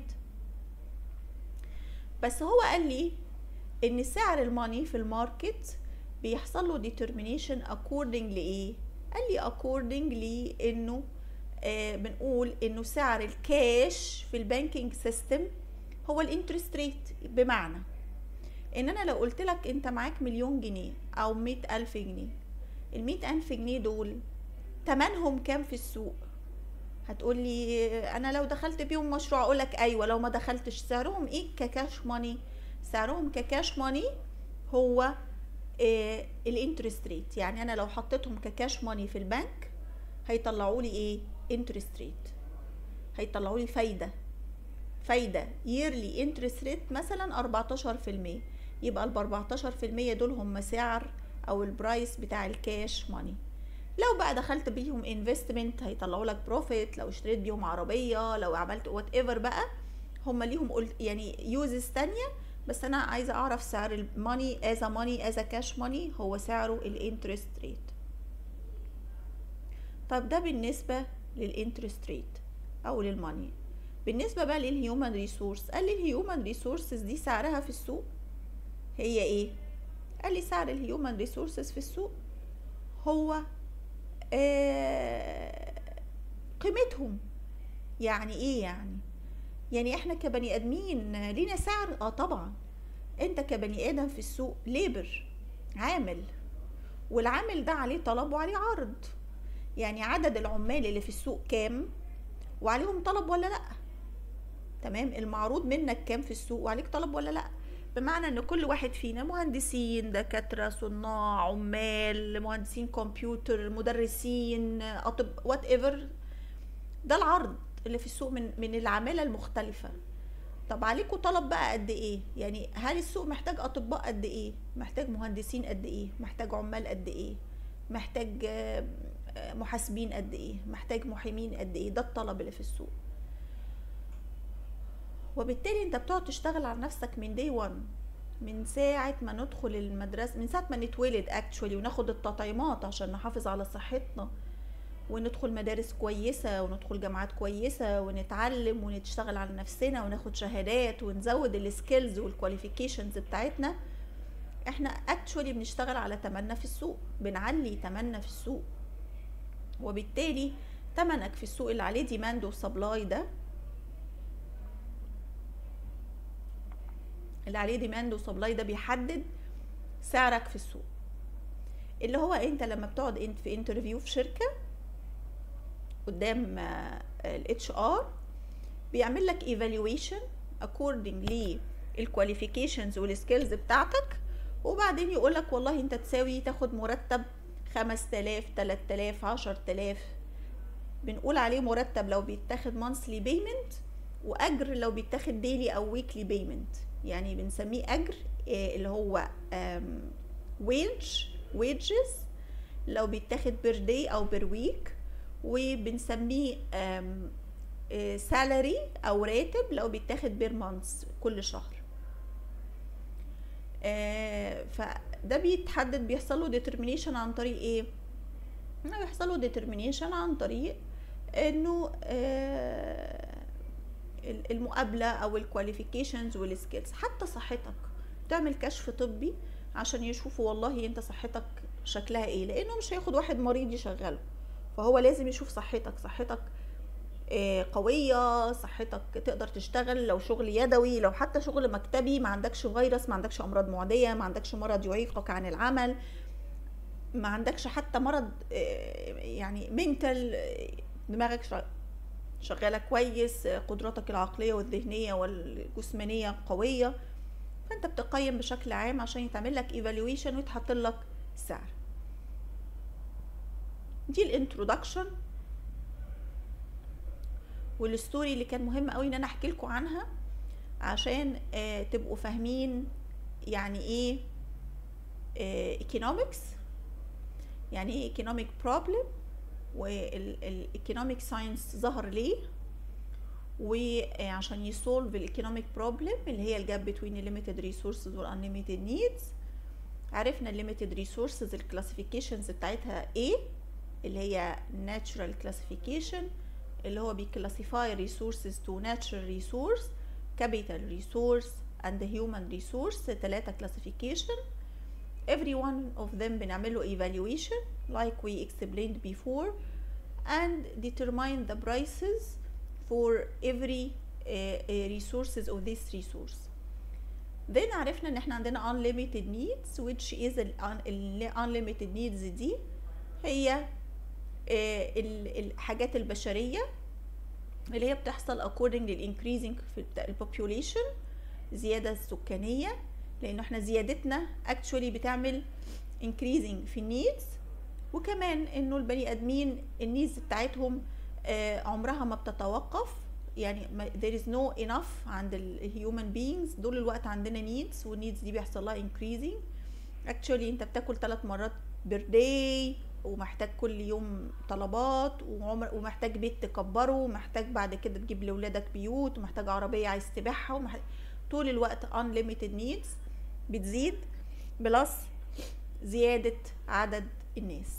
بس هو قال لي ان سعر الماني في الماركت بيحصل له determination according لايه قال لي according لانه آه بنقول انه سعر الكاش في البانكينج سيستم هو الانترست ريت بمعنى ان انا لو قلت لك انت معاك مليون جنيه او مئة الف جنيه المئة الف جنيه دول تمنهم كام في السوق هتقول لي انا لو دخلت بيهم مشروع اقول لك ايوه لو ما دخلتش سعرهم ايه ككاش ماني سعرهم ككاش ماني هو إيه الانترست ريت يعني انا لو حطيتهم ككاش ماني في البنك هيطلعوا لي ايه انترست ريت هيطلعوا لي فايده فايده ييرلي انترست ريت مثلا 14% يبقى ال 14% دول هم سعر او البرايس بتاع الكاش ماني لو بقى دخلت بيهم انفستمنت هيطلعوا لك بروفيت لو اشتريت بيهم عربيه لو عملت وات ايفر بقى هم ليهم يعني يوزز تانية بس انا عايزه اعرف سعر الماني از ماني از كاش ماني هو سعره الانترست ريت طب ده بالنسبه للانترست ريت او للماني بالنسبه بقى للهيومن ريسورس قال لي الهيومن ريسورسز دي سعرها في السوق هي ايه قال لي سعر الهيومن ريسورسز في السوق هو آه قيمتهم يعني ايه يعني يعني احنا كبني ادمين لينا سعر اه طبعا انت كبني ادم في السوق ليبر عامل والعامل ده عليه طلب وعليه عرض يعني عدد العمال اللي في السوق كام وعليهم طلب ولا لا تمام المعروض منك كام في السوق وعليك طلب ولا لا بمعنى ان كل واحد فينا مهندسين دكاتره صناع عمال مهندسين كمبيوتر مدرسين اطب وات ايفر ده العرض اللي في السوق من من العماله المختلفه طب عليكم طلب بقى قد ايه يعني هل السوق محتاج اطباء قد ايه محتاج مهندسين قد ايه محتاج عمال قد ايه محتاج محاسبين قد ايه محتاج محامين قد ايه ده الطلب اللي في السوق وبالتالي انت بتقعد تشتغل على نفسك من دي 1 من ساعة ما ندخل المدرسة من ساعة ما نتولد اكشولي وناخد التطعيمات عشان نحافظ على صحتنا وندخل مدارس كويسة وندخل جامعات كويسة ونتعلم ونشتغل على نفسنا وناخد شهادات ونزود السكيلز والكواليفيكيشنز بتاعتنا احنا اكشولي بنشتغل على تمنا في السوق بنعلي تمنا في السوق وبالتالي تمنك في السوق اللي عليه ديماند وسبلاي ده اللي عليه ديماند وسبلاي ده بيحدد سعرك في السوق اللي هو انت لما بتقعد انت في انترفيو في شركه قدام الاتش ار بيعمل لك evaluation according للكواليفيكيشنز والسكيلز بتاعتك وبعدين يقول لك والله انت تساوي تاخد مرتب 5000 3000 10000 بنقول عليه مرتب لو بيتاخد مانثلي بيمنت واجر لو بيتاخد ديلي او ويكلي بيمنت يعني بنسميه اجر آه، اللي هو ويج ويجز لو بيتاخد بير داي او بير ويك وبنسميه سالري او راتب لو بيتاخد بير مانثs كل شهر آه، فده بيتحدد بيحصل له ديترمينيشن عن طريق ايه انه بيحصل له ديترمينيشن عن طريق انه آه، المقابله او الكواليفيكيشنز والسكيلز حتى صحتك تعمل كشف طبي عشان يشوفوا والله انت صحتك شكلها ايه لانه مش هياخد واحد مريض يشغله فهو لازم يشوف صحتك صحتك آه، قوية صحتك تقدر تشتغل لو شغل يدوي لو حتى شغل مكتبي ما عندكش فيروس ما عندكش أمراض معدية ما عندكش مرض يعيقك عن العمل ما عندكش حتى مرض آه، يعني منتل دماغك شغ- شغالة كويس آه، قدراتك العقلية والذهنية والجسمانية قوية فانت بتقيم بشكل عام عشان يتعمل لك ايفالويشن ويتحط لك سعر دي الانترودكشن والستوري اللي كان مهم قوي ان انا احكي لكم عنها عشان آه تبقوا فاهمين يعني ايه ايكونومكس يعني ايه ايكونوميك بروبلم والايكونوميك ساينس ظهر ليه وعشان يسولف الايكونوميك بروبلم اللي هي الجاب بين الليميتد ريسورسز والانليميتد نيدز عرفنا الليميتد ريسورسز الكلاسيفيكيشنز بتاعتها ايه اللي هي natural classification اللي هو بيكلاسيفاي resources to natural resource capital resource and human resource ثلاثة classification every one of them بنعمل له evaluation like we explained before and determine the prices for every uh, uh, resources of this resource then عرفنا ان احنا عندنا unlimited needs which is ال ال unlimited needs دي هي آه، ال- الحاجات البشرية اللي هي بتحصل according للإنكريزنج في البوبوليشن زيادة السكانية لأنه احنا زيادتنا actually بتعمل increasing في النيدز وكمان انه البني ادمين النيدز بتاعتهم آه، عمرها ما بتتوقف يعني ما- there is no enough عند الهيومن beings دول الوقت عندنا needs والنيدز دي بيحصل لها increasing actually انت بتاكل ثلاث مرات بير داي ومحتاج كل يوم طلبات وعمر ومحتاج بيت تكبره ومحتاج بعد كده تجيب لاولادك بيوت ومحتاج عربيه عايز تبيعها ومحتاج طول الوقت unlimited needs بتزيد بلس زياده عدد الناس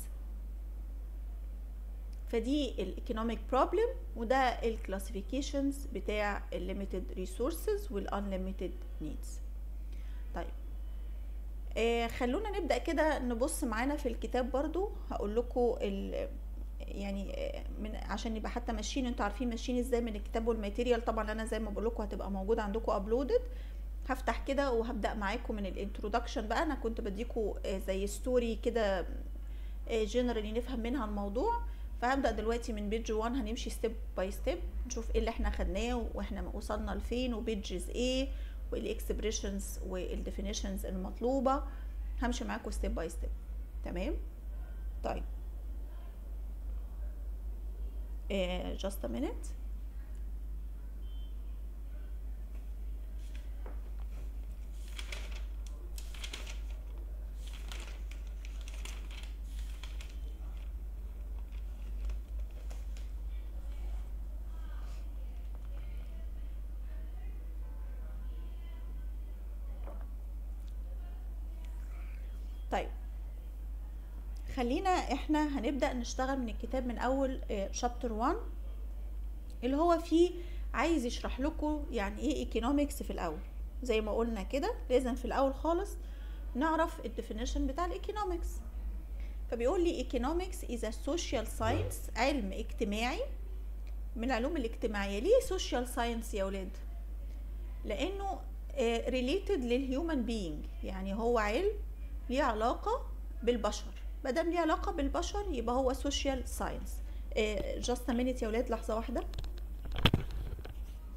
فدي الايكونوميك بروبلم وده الكلاسيفيكيشنز بتاع الليميتد ريسورسز والانليميتد نيدز طيب آه خلونا نبدا كده نبص معانا في الكتاب برضو هقول لكم ال يعني آه، من عشان يبقى حتى ماشيين انتوا عارفين ماشيين ازاي من الكتاب والماتيريال طبعا انا زي ما بقول لكم هتبقى موجوده عندكم ابلودد هفتح كده وهبدا معاكم من الانترودكشن بقى انا كنت بديكم آه، زي ستوري كده جنرالي نفهم منها الموضوع فهبدا دلوقتي من بيج 1 هنمشي ستيب باي ستيب نشوف ايه اللي احنا خدناه واحنا وصلنا لفين وبيجز ايه والاكسبريشنز والديفينيشنز المطلوبه همشي معاكم ستيب باي ستيب تمام طيب uh, just a minute طيب خلينا احنا هنبدأ نشتغل من الكتاب من اول شابتر 1 اللي هو فيه عايز يشرح لكم يعني ايه ايكونومكس في الاول زي ما قلنا كده لازم في الاول خالص نعرف الديفينيشن بتاع الايكونومكس فبيقول لي economics is a social science علم اجتماعي من العلوم الاجتماعية ليه social science يا ولاد لانه آه، related للهيومن being يعني هو علم ليه علاقة بالبشر مادام ليه علاقة بالبشر يبقى هو social science جاست minute يا ولاد لحظة واحدة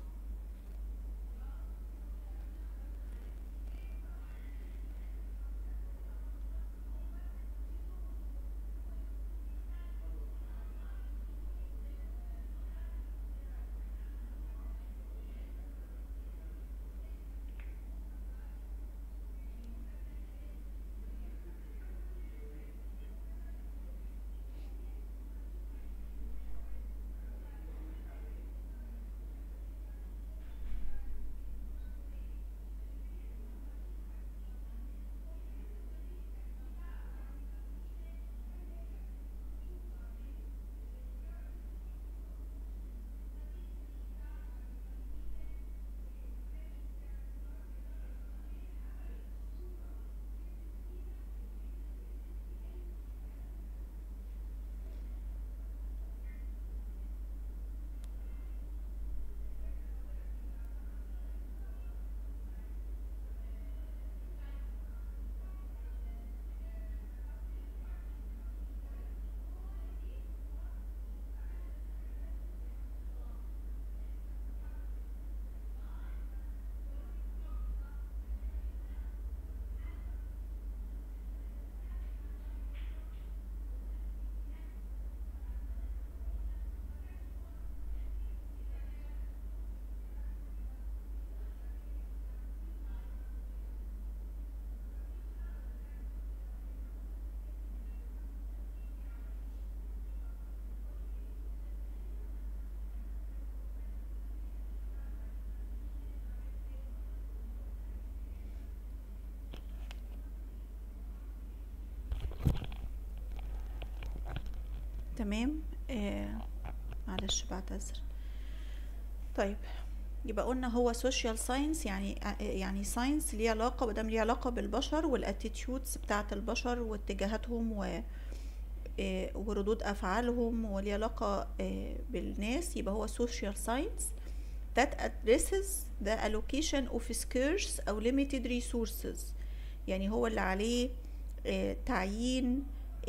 تمام آه معلش بعتذر طيب يبقى قلنا هو سوشيال ساينس يعني يعني ساينس ليه علاقه مادام ليه علاقه بالبشر والاتيتيودز بتاعه البشر واتجاهاتهم و آه، وردود افعالهم وليه علاقه آه، بالناس يبقى هو social science that addresses the allocation of scarce او limited resources يعني هو اللي عليه آه، تعيين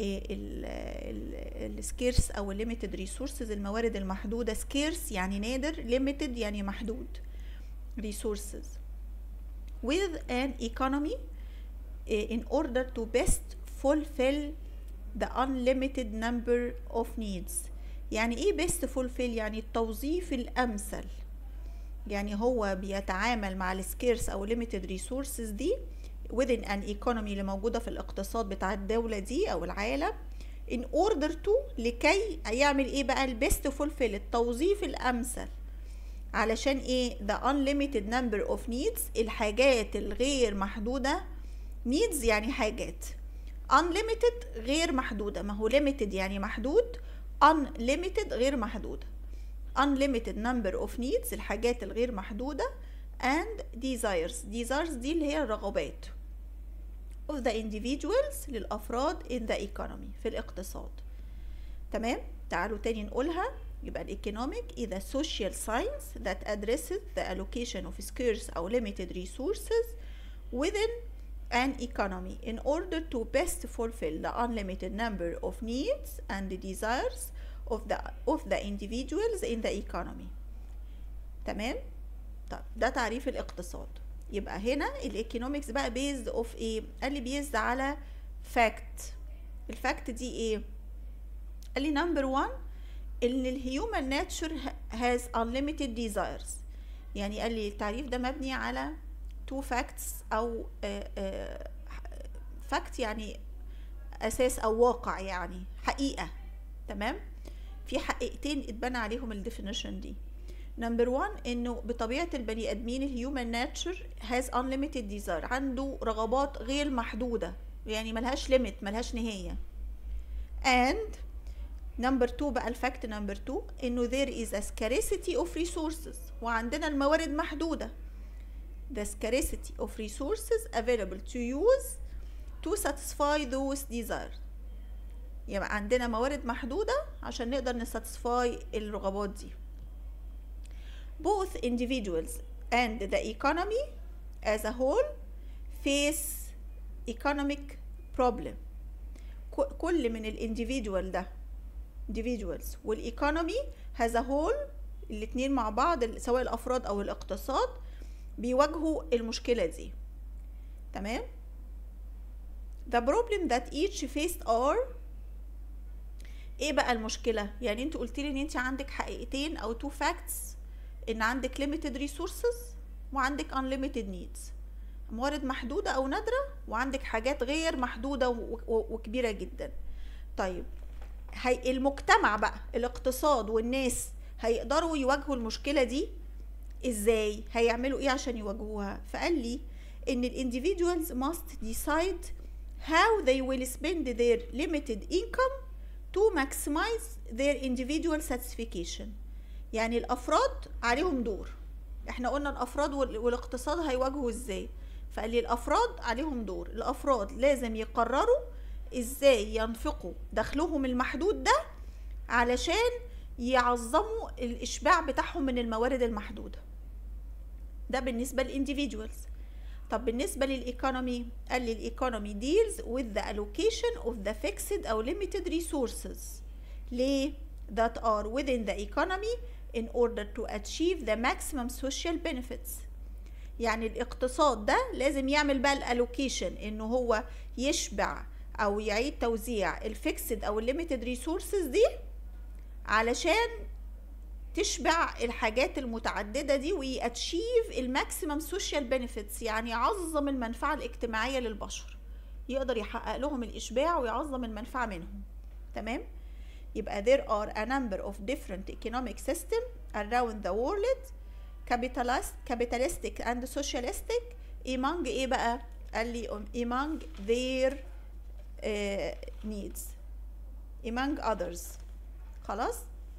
السكيرس او الليميتد ريسورسز الموارد المحدوده سكيرس يعني نادر limited يعني محدود resources with an economy in order to best fulfill the unlimited number of needs يعني ايه best fulfill يعني التوظيف الامثل يعني هو بيتعامل مع السكيرس او limited resources دي within an economy اللي موجودة في الاقتصاد بتاع الدولة دي او العالم in order to لكي يعمل ايه بقى البيست فولفيل التوظيف الامثل علشان ايه the unlimited number of needs الحاجات الغير محدودة needs يعني حاجات unlimited غير محدودة ما هو limited يعني محدود unlimited غير محدودة unlimited number of needs الحاجات الغير محدودة and desires desires دي اللي هي الرغبات of the individuals للأفراد in the economy في الاقتصاد تمام تعالوا تاني نقولها يبقى الايكونوميك is a social science that addresses the allocation of scarce أو limited resources within an economy in order to best fulfill the unlimited number of needs and the desires of the of the individuals in the economy تمام طب ده تعريف الاقتصاد يبقى هنا الايكونومكس بقى بيزد اوف ايه قال لي بيزد على فاكت الفاكت دي ايه قال لي نمبر 1 ان الهيومن ناتشر هاز unlimited desires يعني قال لي التعريف ده مبني على تو فاكتس او فاكت يعني اساس او واقع يعني حقيقه تمام في حقيقتين اتبنى عليهم الديفينيشن دي نمبر 1 انه بطبيعه البني ادمين الهيومن ناتشر هاز unlimited ديزاير عنده رغبات غير محدوده يعني ملهاش ليميت ملهاش نهايه and نمبر 2 بقى الفاكت نمبر 2 انه there is a scarcity of resources وعندنا الموارد محدوده the scarcity of resources available to use to satisfy those desires يبقى عندنا موارد محدودة عشان نقدر نساتسفاي الرغبات دي both individuals and the economy as a whole face economic problem كل من الانديفيدوال ده individuals والايكونومي as a whole الاتنين مع بعض سواء الافراد او الاقتصاد بيواجهوا المشكلة دي تمام the problem that each faced are ايه بقى المشكلة يعني انت قلت لي ان انت عندك حقيقتين او two facts ان عندك limited resources وعندك unlimited needs موارد محدودة او نادرة وعندك حاجات غير محدودة وكبيرة جدا طيب هي المجتمع بقى الاقتصاد والناس هيقدروا يواجهوا المشكلة دي ازاي هيعملوا ايه عشان يواجهوها فقال لي ان الانديفيدوالز must decide how they will spend their limited income to maximize their individual satisfaction يعني الافراد عليهم دور احنا قلنا الافراد والاقتصاد هيواجهوا ازاي فقال لي الافراد عليهم دور الافراد لازم يقرروا ازاي ينفقوا دخلهم المحدود ده علشان يعظموا الاشباع بتاعهم من الموارد المحدوده ده بالنسبه للانديفيدوالز طب بالنسبه للايكونومي قال لي الايكونومي deals with the allocation of the fixed او limited resources ليه that are within the economy in order to achieve the maximum social benefits يعني الاقتصاد ده لازم يعمل بقى الالوكيشن انه هو يشبع او يعيد توزيع الفيكسد او الليميتد ريسورسز دي علشان تشبع الحاجات المتعدده دي وياتشيف الماكسيمم سوشيال بنفيتس يعني يعظم المنفعه الاجتماعيه للبشر يقدر يحقق لهم الاشباع ويعظم المنفعه منهم تمام يبقى there are a number of different economic system around the world capitalist capitalistic and socialistic among ايه بقى قال لي among their uh, needs among others خلاص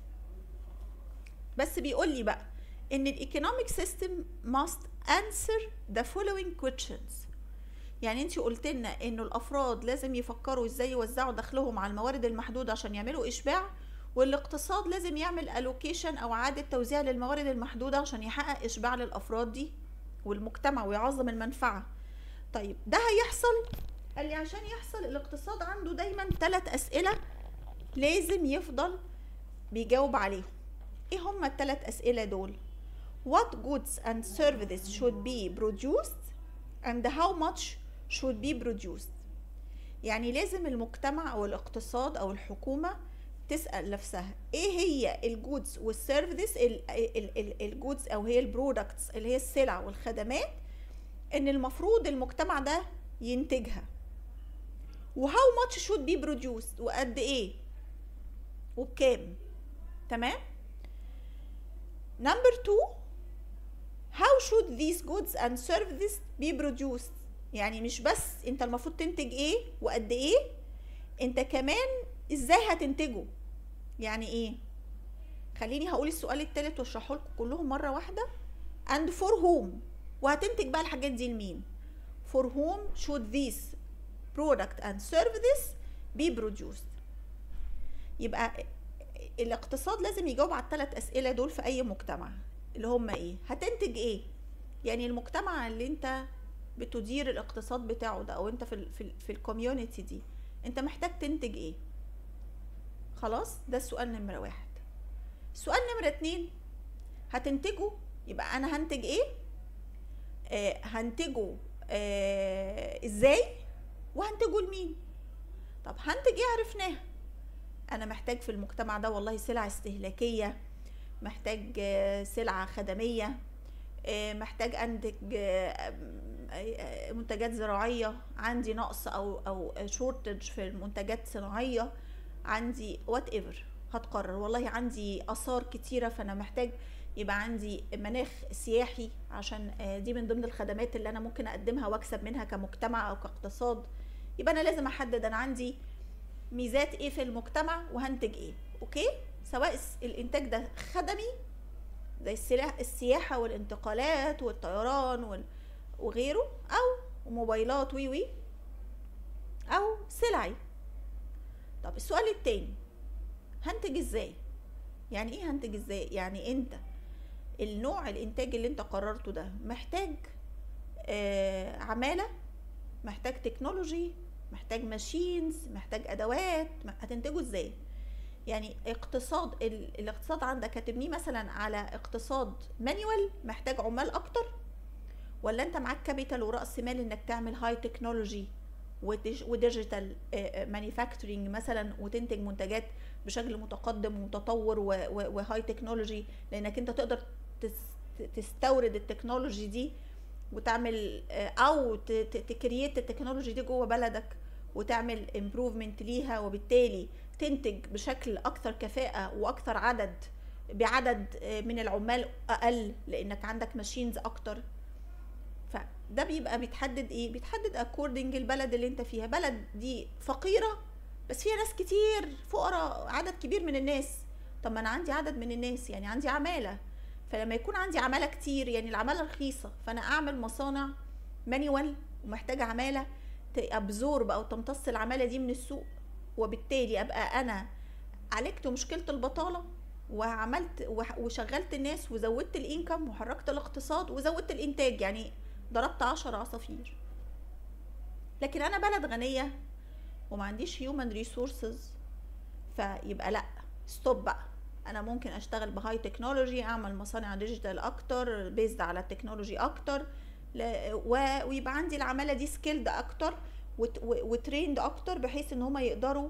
بس بيقول لي بقى ان الايكونوميك سيستم must answer the following questions يعني انت قلت لنا انه الافراد لازم يفكروا ازاي يوزعوا دخلهم على الموارد المحدوده عشان يعملوا اشباع والاقتصاد لازم يعمل الوكيشن او اعاده توزيع للموارد المحدوده عشان يحقق اشباع للافراد دي والمجتمع ويعظم المنفعه طيب ده هيحصل قال لي عشان يحصل الاقتصاد عنده دايما ثلاث اسئله لازم يفضل بيجاوب عليهم ايه هما الثلاث اسئله دول what goods and services should be produced and how much should be produced يعني لازم المجتمع او الاقتصاد او الحكومه تسال نفسها ايه هي الجودز والسيرفيسز الجودز او هي البرودكتس اللي هي السلع والخدمات ان المفروض المجتمع ده ينتجها وهاو ماتش شود بي بروديوسد وقد ايه وبكام تمام نمبر 2 how should these goods and services be produced يعني مش بس انت المفروض تنتج ايه وقد ايه انت كمان ازاي هتنتجه يعني ايه خليني هقول السؤال التالت واشرحه لكم كلهم مره واحده and for whom وهتنتج بقى الحاجات دي لمين for whom should these product and services be produced يبقى الاقتصاد لازم يجاوب على الثلاث اسئله دول في اي مجتمع اللي هم ايه هتنتج ايه يعني المجتمع اللي انت بتدير الاقتصاد بتاعه ده او انت في ال في, ال في الكوميونتي دي انت محتاج تنتج ايه خلاص ده السؤال نمرة واحد السؤال نمرة اتنين هتنتجه يبقى انا هنتج ايه آه هنتجه آه ازاي وهنتجه لمين طب هنتج ايه عرفناها انا محتاج في المجتمع ده والله سلع استهلاكيه محتاج آه سلعه خدميه آه محتاج انتج آه منتجات زراعيه عندي نقص او او شورتج في المنتجات الصناعيه عندي وات ايفر هتقرر والله عندي اثار كتيره فانا محتاج يبقى عندي مناخ سياحي عشان دي من ضمن الخدمات اللي انا ممكن اقدمها واكسب منها كمجتمع او كاقتصاد يبقى انا لازم احدد انا عندي ميزات ايه في المجتمع وهنتج ايه اوكي سواء الانتاج ده خدمي زي السلاح السياحه والانتقالات والطيران وال... وغيره او موبايلات وي وي او سلعي طب السؤال التاني هنتج ازاي يعني ايه هنتج ازاي يعني انت النوع الانتاج اللي انت قررته ده محتاج آه عماله محتاج تكنولوجي محتاج ماشينز محتاج ادوات هتنتجه ازاي يعني اقتصاد الاقتصاد عندك هتبنيه مثلا على اقتصاد مانيوال محتاج عمال اكتر ولا انت معاك كابيتال وراس مال انك تعمل هاي تكنولوجي وديجيتال مانيفاكتورنج مثلا وتنتج منتجات بشكل متقدم ومتطور وهاي تكنولوجي لانك انت تقدر تستورد التكنولوجي دي وتعمل او تكريت التكنولوجي دي جوه بلدك وتعمل امبروفمنت ليها وبالتالي تنتج بشكل اكثر كفاءه واكثر عدد بعدد من العمال اقل لانك عندك ماشينز اكتر فده بيبقى بيتحدد ايه بيتحدد اكوردنج البلد اللي انت فيها بلد دي فقيره بس فيها ناس كتير فقراء عدد كبير من الناس طب ما انا عندي عدد من الناس يعني عندي عماله فلما يكون عندي عماله كتير يعني العماله رخيصه فانا اعمل مصانع مانيوال ومحتاجه عماله تابزورب او تمتص العماله دي من السوق وبالتالي ابقى انا عالجت مشكله البطاله وعملت وشغلت الناس وزودت الانكم وحركت الاقتصاد وزودت الانتاج يعني ضربت عشر عصافير لكن انا بلد غنيه وما عنديش هيومن ريسورسز فيبقى لا ستوب بقى انا ممكن اشتغل بهاي تكنولوجي اعمل مصانع ديجيتال اكتر بيزد على التكنولوجي اكتر ويبقى عندي العماله دي سكيلد اكتر وتريند اكتر بحيث ان هم يقدروا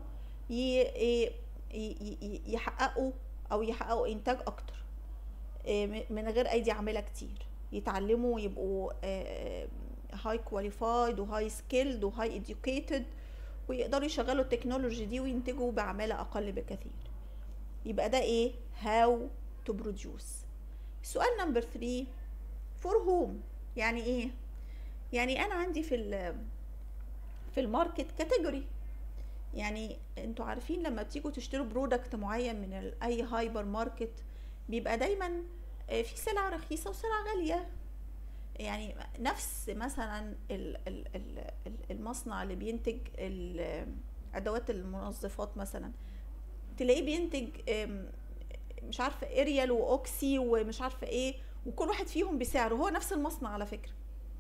يحققوا او يحققوا انتاج اكتر من غير ايدي عامله كتير يتعلموا ويبقوا هاي كواليفايد وهاي سكيلد وهاي اديوكيتد ويقدروا يشغلوا التكنولوجي دي وينتجوا بعماله اقل بكثير يبقى ده ايه how to produce سؤال نمبر 3 for whom يعني ايه يعني انا عندي في ال في الماركت كاتيجوري يعني انتوا عارفين لما بتيجوا تشتروا برودكت معين من ال- اي هايبر ماركت بيبقى دايما آه، في سلع رخيصه وسلع غاليه يعني نفس مثلا ال- ال- ال- ال- المصنع اللي بينتج ال- ادوات المنظفات مثلا تلاقيه بينتج آم، مش عارفه اريال واوكسي ومش عارفه ايه وكل واحد فيهم بسعره هو نفس المصنع على فكره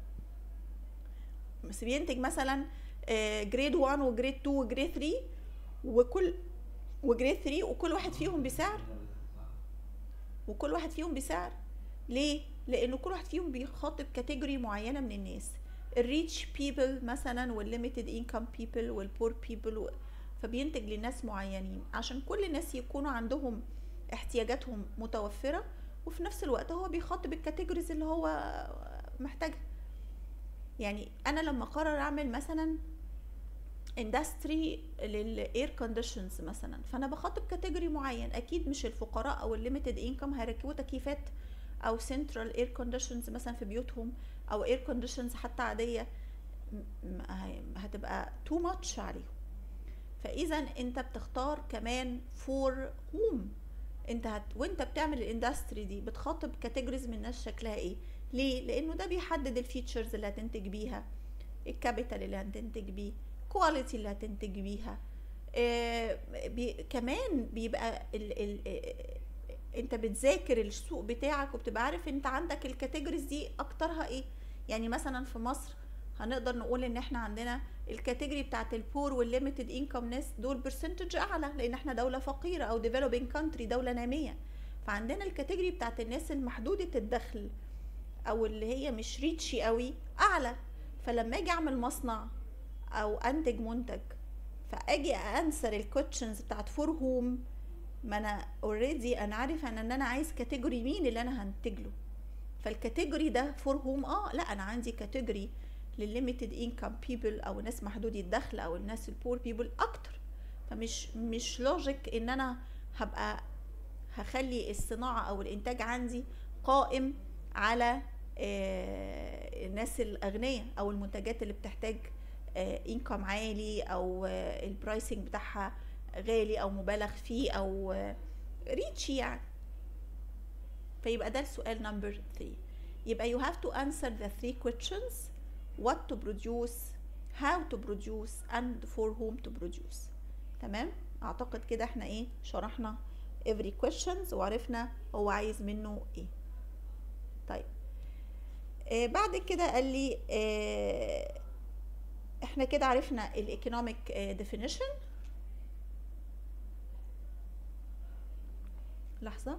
بس بينتج مثلا جريد 1 وجريد 2 وجريد 3 وكل وجريد 3 وكل واحد فيهم بسعر وكل واحد فيهم بسعر ليه لانه كل واحد فيهم بيخاطب كاتيجوري معينه من الناس الريتش بيبل مثلا والليميتد انكم بيبل والبور بيبل فبينتج لناس معينين عشان كل الناس يكونوا عندهم احتياجاتهم متوفره وفي نفس الوقت هو بيخاطب الكاتيجوريز اللي هو محتاجها يعني انا لما قرر اعمل مثلا اندستري للاير كونديشنز مثلا فانا بخاطب كاتيجوري معين اكيد مش الفقراء او الليميتد انكم هيركبوا تكييفات او سنترال اير كونديشنز مثلا في بيوتهم او اير كونديشنز حتى عاديه م- م- هي- هتبقى تو ماتش عليهم فاذا انت بتختار كمان فور هوم انت هت... وانت بتعمل الاندستري دي بتخاطب كاتيجوريز من الناس شكلها ايه ليه لانه ده بيحدد الفيتشرز اللي هتنتج بيها الكابيتال اللي هتنتج بيه كواليتي اللي هتنتج بيها آه بي كمان بيبقى ال ال آه، انت بتذاكر السوق بتاعك وبتبقى عارف انت عندك الكاتيجوريز دي اكترها ايه يعني مثلا في مصر هنقدر نقول ان احنا عندنا الكاتيجوري بتاعت البور والليميتد انكم ناس دول برسنتج اعلى لان احنا دوله فقيره او ديفلوبينج كانتري دوله ناميه فعندنا الكاتيجوري بتاعت الناس المحدوده الدخل او اللي هي مش ريتشي قوي اعلى فلما اجي اعمل مصنع او انتج منتج فاجي انسر الكوتشنز بتاعت فور هوم ما انا اوريدي انا عارفه ان ان انا عايز كاتيجوري مين اللي انا هنتج له فالكاتيجوري ده فور هوم اه لا انا عندي كاتيجوري للليميتد انكم بيبل او الناس محدودي الدخل او الناس البور بيبل اكتر فمش مش لوجيك ان انا هبقى هخلي الصناعه او الانتاج عندي قائم على آه، الناس الاغنياء او المنتجات اللي بتحتاج انكم عالي او البرايسنج بتاعها غالي او مبالغ فيه او ريتشي يعني فيبقى ده السؤال نمبر 3 يبقى you have to answer the three questions what to produce how to produce and for whom to produce تمام اعتقد كده احنا ايه شرحنا every questions وعرفنا هو عايز منه ايه طيب آه بعد كده قال لي آه احنا كده عرفنا الايكونوميك ديفينيشن لحظة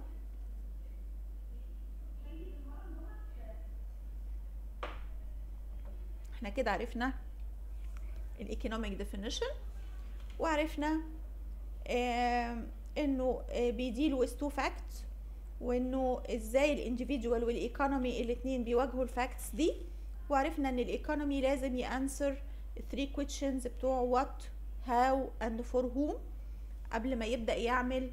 احنا كده عرفنا الايكونوميك ديفينيشن وعرفنا آه انه آه بيديل with two facts وانه ازاي الانديفيدوال والايكونومي الاتنين بيواجهوا الفاكتس دي وعرفنا ان الايكونومي لازم يانسر 3 questions بتوع what how and for whom قبل ما يبدا يعمل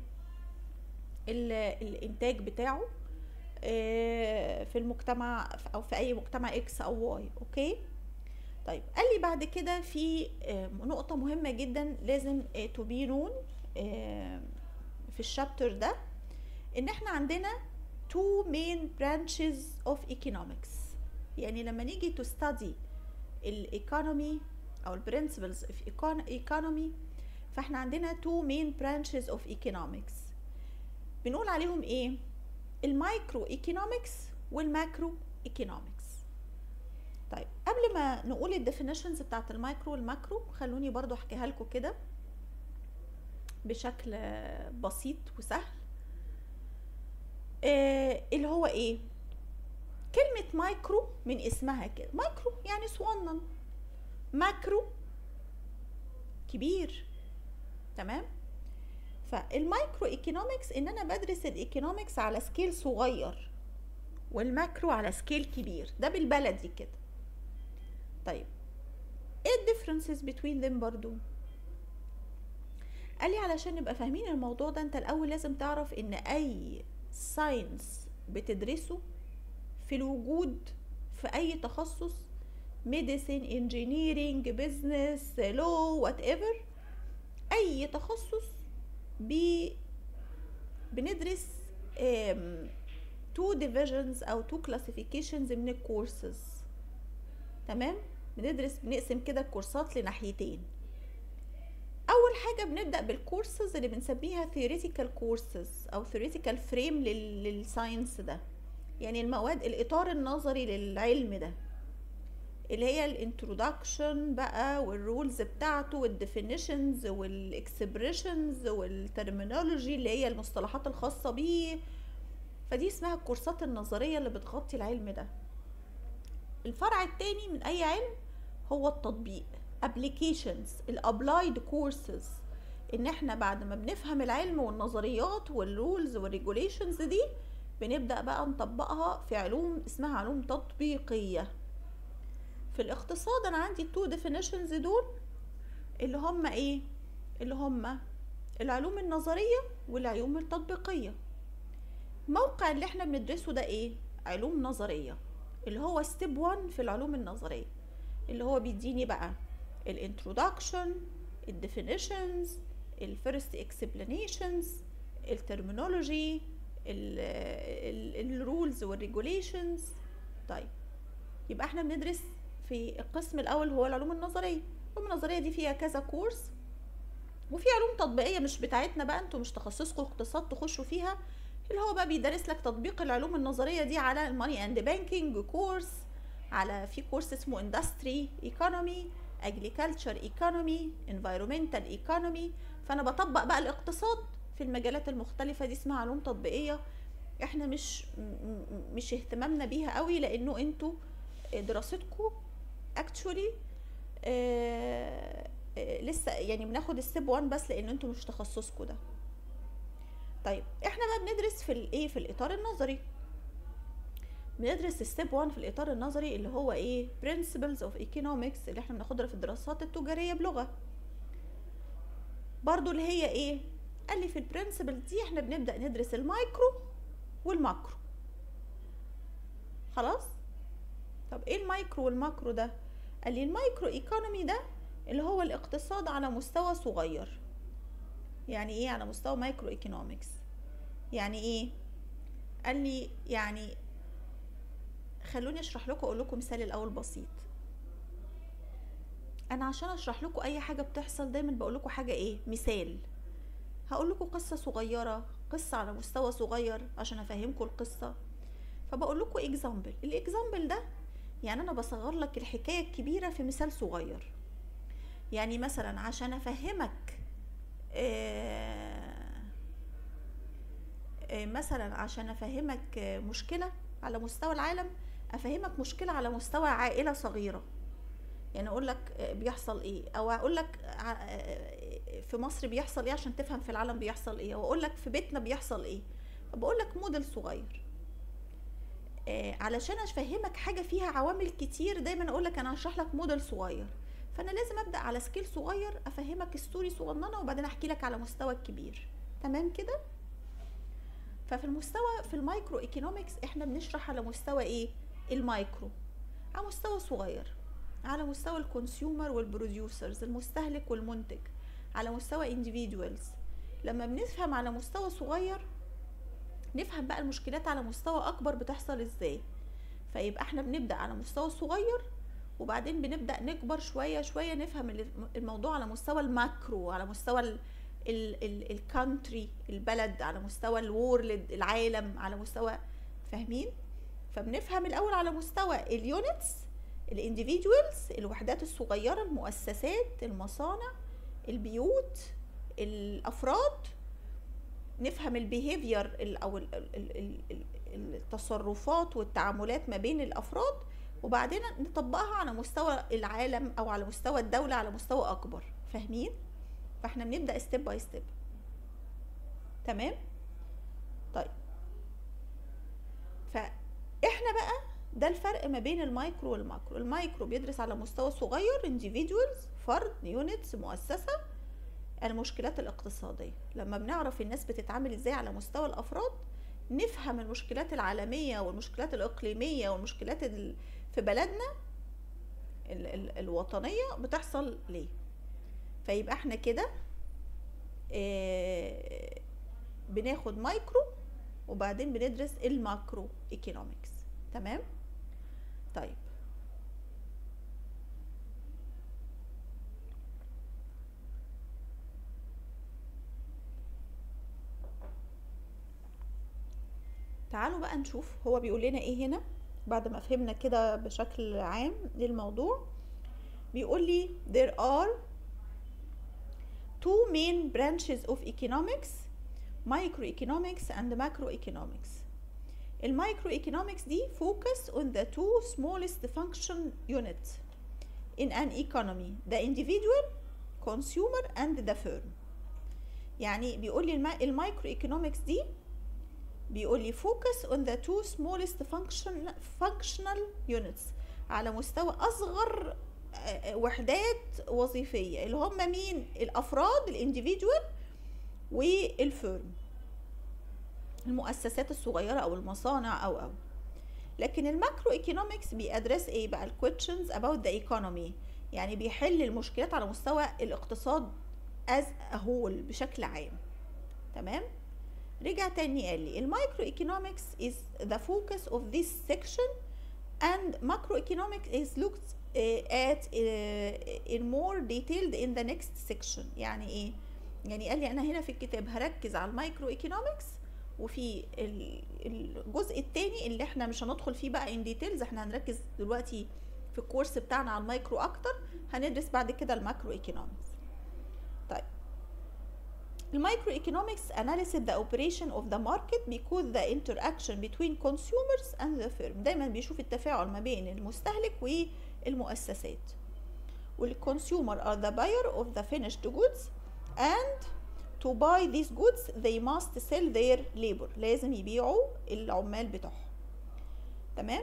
الانتاج بتاعه في المجتمع او في اي مجتمع اكس او واي اوكي طيب قال لي بعد كده في نقطه مهمه جدا لازم تو بي نون في الشابتر ده ان احنا عندنا two main branches of economics يعني لما نيجي to study الايكونومي او البرنسبلز في ايكونومي فاحنا عندنا two main branches of economics بنقول عليهم ايه المايكرو ايكونومكس والماكرو ايكونومكس طيب قبل ما نقول الديفينيشنز بتاعت المايكرو والماكرو خلوني برضو احكيها لكم كده بشكل بسيط وسهل آه اللي هو ايه كلمة مايكرو من اسمها كده مايكرو يعني صغنن ماكرو كبير تمام فالمايكرو ايكونومكس ان انا بدرس الايكونومكس على سكيل صغير والماكرو على سكيل كبير ده بالبلدي كده طيب ايه الديفرنسز بين them برضو قال لي علشان نبقى فاهمين الموضوع ده انت الاول لازم تعرف ان اي ساينس بتدرسه في الوجود في اي تخصص ميديسين انجينيرينج بزنس لو وات ايفر اي تخصص بي بندرس تو divisions او تو classifications من الكورسز تمام بندرس بنقسم كده الكورسات لناحيتين اول حاجه بنبدا بالكورسز اللي بنسميها theoretical courses او theoretical frame لل- للساينس ده يعني المواد الاطار النظري للعلم ده اللي هي الانترودكشن بقى والرولز بتاعته والديفينيشنز والاكسبريشنز والترمينولوجي اللي هي المصطلحات الخاصه بيه فدي اسمها الكورسات النظريه اللي بتغطي العلم ده الفرع التاني من اي علم هو التطبيق applications الابلايد كورسز ان احنا بعد ما بنفهم العلم والنظريات والرولز والريجوليشنز دي بنبدا بقى نطبقها في علوم اسمها علوم تطبيقيه في الاقتصاد انا عندي التو ديفينيشنز دول اللي هم ايه اللي هم العلوم النظريه والعلوم التطبيقيه الموقع اللي احنا بندرسه ده ايه علوم نظريه اللي هو ستيب 1 في العلوم النظريه اللي هو بيديني بقى الانترودكشن الديفينيشنز الفيرست اكسبلانيشنز الترمينولوجي الرولز والريجوليشنز طيب يبقى احنا بندرس في القسم الاول هو العلوم النظريه العلوم النظريه دي فيها كذا كورس وفي علوم تطبيقيه مش بتاعتنا بقى انتوا مش تخصصكم اقتصاد تخشوا فيها اللي هو بقى بيدرس لك تطبيق العلوم النظريه دي على الماني اند بانكينج كورس على في كورس اسمه اندستري ايكونومي اجريكلتشر ايكونومي انفايرومنتال ايكونومي فانا بطبق بقى الاقتصاد في المجالات المختلفه دي اسمها علوم تطبيقيه احنا مش م- م- مش اهتمامنا بيها قوي لانه انتوا دراستكم اكشولي لسه يعني بناخد الستيب 1 بس لان انتوا مش تخصصكم ده طيب احنا بقى بندرس في الايه في الاطار النظري بندرس الستيب 1 في الاطار النظري اللي هو ايه principles of economics اللي احنا بناخدها في الدراسات التجاريه بلغه برضو اللي هي ايه قال لي في البرنسبل دي احنا بنبدا ندرس المايكرو والماكرو خلاص طب ايه المايكرو والماكرو ده قال لي المايكرو ايكونومي ده اللي هو الاقتصاد على مستوى صغير يعني ايه على مستوى مايكرو ايكونومكس يعني ايه قال لي يعني خلوني اشرح لكم اقول لكم مثال الاول بسيط انا عشان اشرح لكم اي حاجه بتحصل دايما بقول لكم حاجه ايه مثال هقول لكم قصه صغيره قصه على مستوى صغير عشان افهمكم القصه فبقول لكم اكزامبل الاكزامبل ده يعني انا بصغر لك الحكايه الكبيره في مثال صغير يعني مثلا عشان افهمك آه، آه، مثلا عشان افهمك آه، مشكله على مستوى العالم افهمك مشكله على مستوى عائله صغيره يعني اقول لك آه، بيحصل ايه او اقول لك ع- آه، في مصر بيحصل ايه عشان تفهم في العالم بيحصل ايه او اقول لك في بيتنا بيحصل ايه فبقول لك موديل صغير آه، علشان افهمك حاجه فيها عوامل كتير دايما اقول لك انا هشرح لك موديل صغير فانا لازم ابدا على سكيل صغير افهمك ستوري صغننه وبعدين احكي لك على مستوى الكبير تمام كده ففي المستوى في المايكرو ايكونومكس احنا بنشرح على مستوى ايه المايكرو على مستوى صغير على مستوى الكونسيومر والبروديوسرز المستهلك والمنتج على مستوى individuals لما بنفهم على مستوى صغير نفهم بقى المشكلات على مستوى اكبر بتحصل ازاي فيبقى احنا بنبدا على مستوى صغير وبعدين بنبدا نكبر شويه شويه نفهم ال- الموضوع على مستوى الماكرو على مستوى الكانتري البلد على مستوى الورلد العالم على مستوى فاهمين فبنفهم الاول على مستوى اليونتس الانديفيدوالز الوحدات الصغيره المؤسسات المصانع البيوت الافراد نفهم البيهيفير او ال- ال- ال- ال- التصرفات والتعاملات ما بين الافراد وبعدين نطبقها على مستوى العالم او على مستوى الدوله على مستوى اكبر فاهمين فاحنا بنبدا ستيب باي ستيب تمام طيب فاحنا بقى ده الفرق ما بين المايكرو والماكرو المايكرو بيدرس على مستوى صغير individuals فرد يونتس مؤسسه المشكلات الاقتصاديه لما بنعرف الناس بتتعامل ازاي على مستوى الافراد نفهم المشكلات العالميه والمشكلات الاقليميه والمشكلات ال- في بلدنا ال- ال- الوطنيه بتحصل ليه فيبقى احنا كده آه، بناخد مايكرو وبعدين بندرس الماكرو ايكونومكس تمام طيب تعالوا بقى نشوف هو بيقول لنا ايه هنا بعد ما فهمنا كده بشكل عام للموضوع بيقول لي there are two main branches of economics microeconomics and macroeconomics المايكرو economics دي focus on the two smallest function units in an economy the individual consumer and the firm يعني بيقول لي الما- المايكرو economics دي بيقول لي focus on the two smallest function functional units على مستوى اصغر آه، آه، وحدات وظيفيه اللي هم مين الافراد الانديفيدوال والفيرم المؤسسات الصغيره او المصانع او او لكن الماكرو ايكونومكس بيأدرس ايه بقى الكويشنز about the economy يعني بيحل المشكلات على مستوى الاقتصاد as a whole بشكل عام تمام رجع تاني قال لي المايكرو ايكونومكس is the focus of this section and macroeconomics is looked uh, at uh, in more detailed in the next section يعني ايه يعني قال لي انا هنا في الكتاب هركز على المايكرو ايكونومكس وفي ال- الجزء التاني اللي احنا مش هندخل فيه بقى ان ديتيلز احنا هنركز دلوقتي في الكورس بتاعنا على المايكرو اكتر هندرس بعد كده الماكرو ايكونومكس طيب المايكرو economics analysis the operation of the market because the interaction between consumers and the firm دايما بيشوف التفاعل ما بين المستهلك والمؤسسات والconsumer are the buyer of the finished goods and to buy these goods they must sell their labor لازم يبيعوا العمال بتوعهم تمام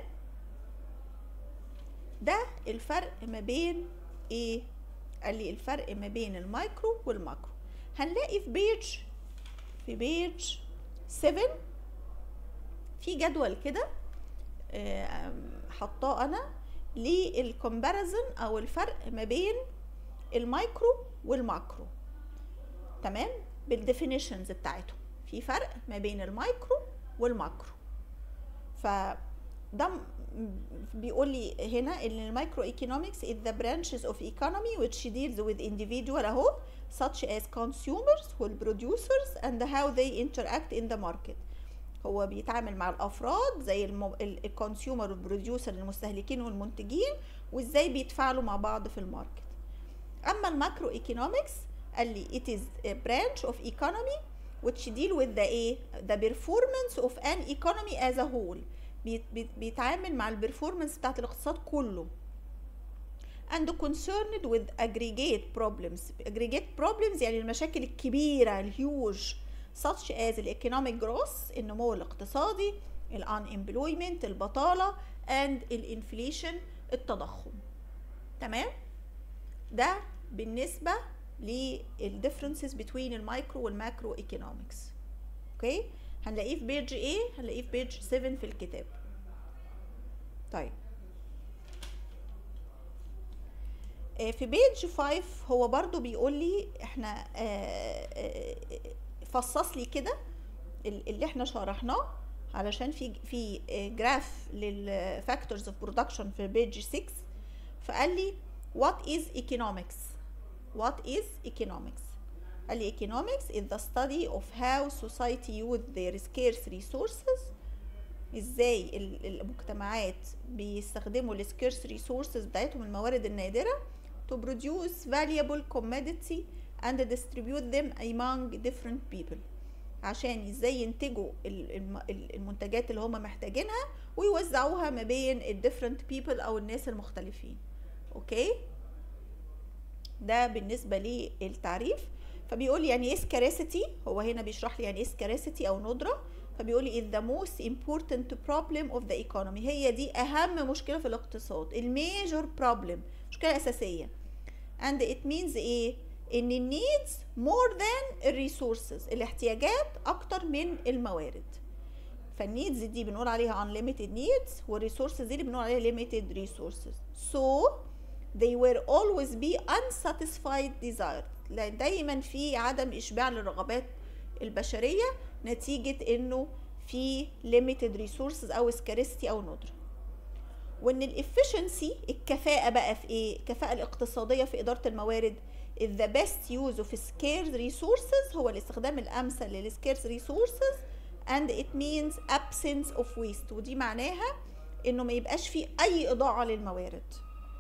ده الفرق ما بين ايه قال لي الفرق ما بين المايكرو والماكرو هنلاقي في بيج في بيج 7 في جدول كده آم، حطاه انا للكومباريزن او الفرق ما بين المايكرو والماكرو تمام بالديفينيشنز بتاعتهم في فرق ما بين المايكرو والماكرو فده م- بيقول لي هنا ان المايكرو ايكونومكس is the branches of economy which deals with individual اهو such as consumers والproducers and how they interact in the market هو بيتعامل مع الافراد زي الكونسيومر والبروديوسر المستهلكين والمنتجين وازاي بيتفاعلوا مع بعض في الماركت اما الماكرو ايكونومكس قال لي it is a branch of economy which deal with the ايه the performance of an economy as a whole بيت- بيت- بيتعامل مع البرفورمانس بتاعت الاقتصاد كله and concerned with aggregate problems aggregate problems يعني المشاكل الكبيرة الهيوج such as economic growth النمو الاقتصادي ال unemployment البطالة and الانفليشن التضخم تمام ده بالنسبة للديفرنسز between المايكرو والماكرو economics اوكي هنلاقيه في بيج ايه هنلاقيه في بيج 7 في الكتاب طيب آه، في بيج 5 هو برضو بيقول لي احنا آه، آه، فصص لي كده ال- اللي احنا شرحناه علشان في في جراف للفاكتورز اوف برودكشن في بيج 6 فقال لي what is economics what is economics قال لي economics is the study of how society use their scarce resources ازاي ال- المجتمعات بيستخدموا السكيرس ريسورسز بتاعتهم الموارد النادرة to produce valuable commodity and distribute them among different people عشان ازاي ينتجوا ال- الم- ال- المنتجات اللي هم محتاجينها ويوزعوها ما بين ال different people او الناس المختلفين اوكي ده بالنسبة للتعريف فبيقول لي يعني ايه scarcity هو هنا بيشرح لي يعني ايه scarcity او ندرة فبيقول لي is the most important problem of the economy هي دي اهم مشكلة في الاقتصاد الميجور problem مشكلة اساسية and it means ايه ان ال needs more than ال resources الاحتياجات اكتر من الموارد فالنيدز دي بنقول عليها unlimited needs والريسورسز دي اللي بنقول عليها limited resources so they will always be unsatisfied desires لان دايما في عدم اشباع للرغبات البشريه نتيجه انه في limited resources او scarcity او ندره وان الافشنسي الكفاءه بقى في ايه الكفاءه الاقتصاديه في اداره الموارد is the best use of scarce resources هو الاستخدام الامثل للسكيرس resources and it means absence of waste ودي معناها انه ما يبقاش في اي اضاعه للموارد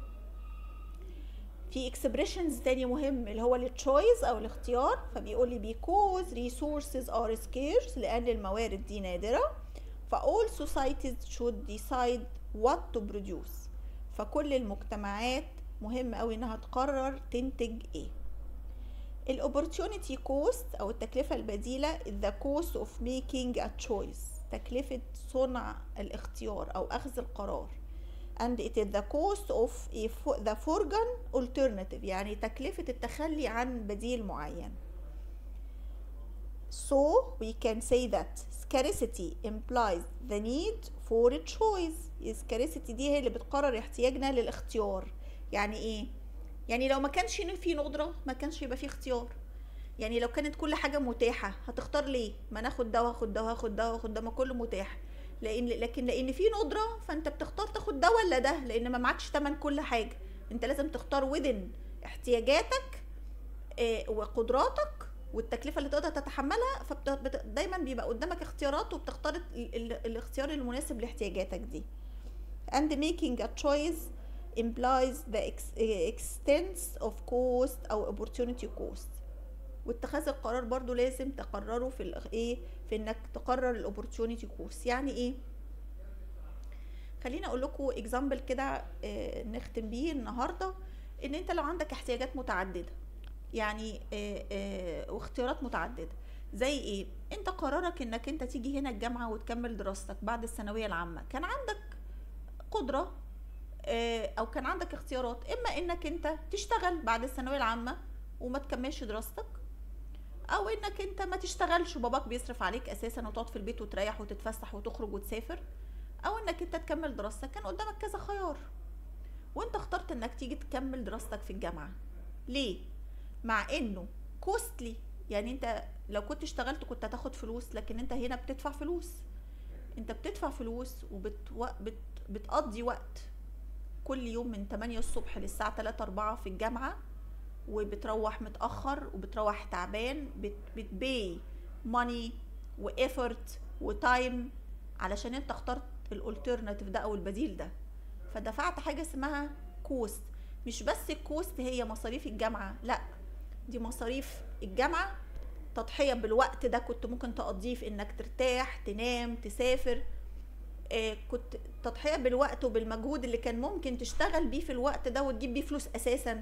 في expressions تاني مهم اللي هو التشويس او الاختيار فبيقول لي because resources are scarce لان الموارد دي نادره ف all societies should decide what to produce فكل المجتمعات مهم قوي انها تقرر تنتج ايه الاوبورتيونيتي كوست او التكلفه البديله is the cost of making a choice تكلفه صنع الاختيار او اخذ القرار and it is the cost of a fo- the foregone alternative يعني تكلفه التخلي عن بديل معين So we can say that scarcity implies the need for a choice. scarcity دي هي اللي بتقرر احتياجنا للاختيار. يعني ايه؟ يعني لو ما كانش في ندرة ما كانش يبقى في اختيار. يعني لو كانت كل حاجة متاحة هتختار ليه؟ ما ناخد ده واخد ده واخد ده واخد ده ما كله متاح. لان لكن لان في ندرة فانت بتختار تاخد ده ولا ده لان ما معكش تمن كل حاجة. انت لازم تختار within احتياجاتك آه، وقدراتك والتكلفه اللي تقدر تتحملها فدايما بيبقى قدامك اختيارات وبتختار ال- ال- الاختيار المناسب لاحتياجاتك دي and making a choice implies the ex- extent of cost او opportunity cost واتخاذ القرار برضو لازم تقرره في الأخ- ايه في انك تقرر الاوبورتيونيتي كوست يعني ايه خليني اقول لكم اكزامبل كده آه، نختم بيه النهارده ان انت لو عندك احتياجات متعدده يعني آه، آه، واختيارات متعدده زي ايه انت قرارك انك انت تيجي هنا الجامعه وتكمل دراستك بعد الثانويه العامه كان عندك قدره آه، او كان عندك اختيارات اما انك انت تشتغل بعد الثانويه العامه وما تكملش دراستك او انك انت ما تشتغلش وباباك بيصرف عليك اساسا وتقعد في البيت وتريح وتتفسح وتخرج وتسافر او انك انت تكمل دراستك كان قدامك كذا خيار وانت اخترت انك تيجي تكمل دراستك في الجامعه ليه مع انه كوستلي يعني انت لو كنت اشتغلت كنت هتاخد فلوس لكن انت هنا بتدفع فلوس انت بتدفع فلوس وبت بت بتقضي وقت كل يوم من 8 الصبح للساعة 3 4 في الجامعة وبتروح متأخر وبتروح تعبان بت بتبي ماني وإفورت وتايم علشان انت اخترت الالترناتيف ده او البديل ده فدفعت حاجة اسمها كوست مش بس الكوست هي مصاريف الجامعة لا دي مصاريف الجامعة تضحية بالوقت ده كنت ممكن تقضيه في انك ترتاح تنام تسافر آه، كنت تضحية بالوقت وبالمجهود اللي كان ممكن تشتغل بيه في الوقت ده وتجيب بيه فلوس اساسا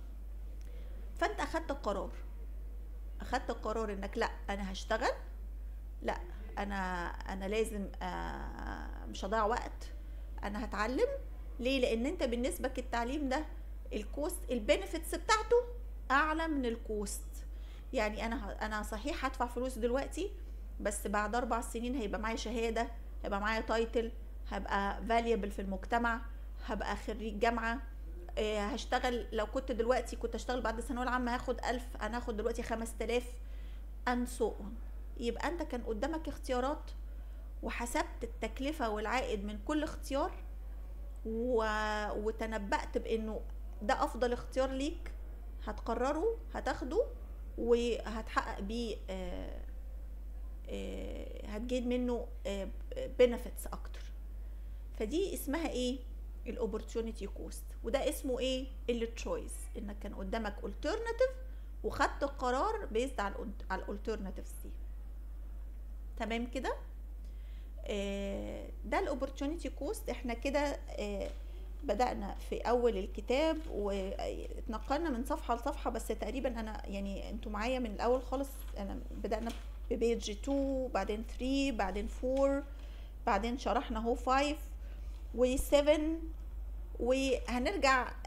فانت اخدت القرار اخدت القرار انك لا انا هشتغل لا انا انا لازم آه، مش هضيع وقت انا هتعلم ليه لان انت بالنسبه للتعليم ده الكوست البينيفيتس بتاعته اعلى من الكوست يعني انا ه- انا صحيح هدفع فلوس دلوقتي بس بعد اربع سنين هيبقى معايا شهاده هيبقى معايا تايتل هبقى فاليبل في المجتمع هبقى خريج جامعه آه، هشتغل لو كنت دلوقتي كنت اشتغل بعد الثانويه العامه هاخد ألف انا هاخد دلوقتي 5000 and so on يبقى انت كان قدامك اختيارات وحسبت التكلفه والعائد من كل اختيار و... وتنبأت بانه ده افضل اختيار ليك هتقرره هتاخده وهتحقق بيه آه، آه، هتجيب منه بنفيتس اكتر فدي اسمها ايه الاوبورتيونيتي كوست وده اسمه ايه التشويس انك كان قدامك alternative وخدت القرار بيزد على ال على الالترناتيفز دي تمام كده آه، ده الاوبورتيونيتي كوست احنا كده آه، بدأنا في أول الكتاب واتنقلنا من صفحة لصفحة بس تقريبا أنا يعني انتوا معايا من الأول خالص أنا بدأنا ببيج 2 بعدين 3 بعدين 4 بعدين شرحنا اهو 5 و7 وهنرجع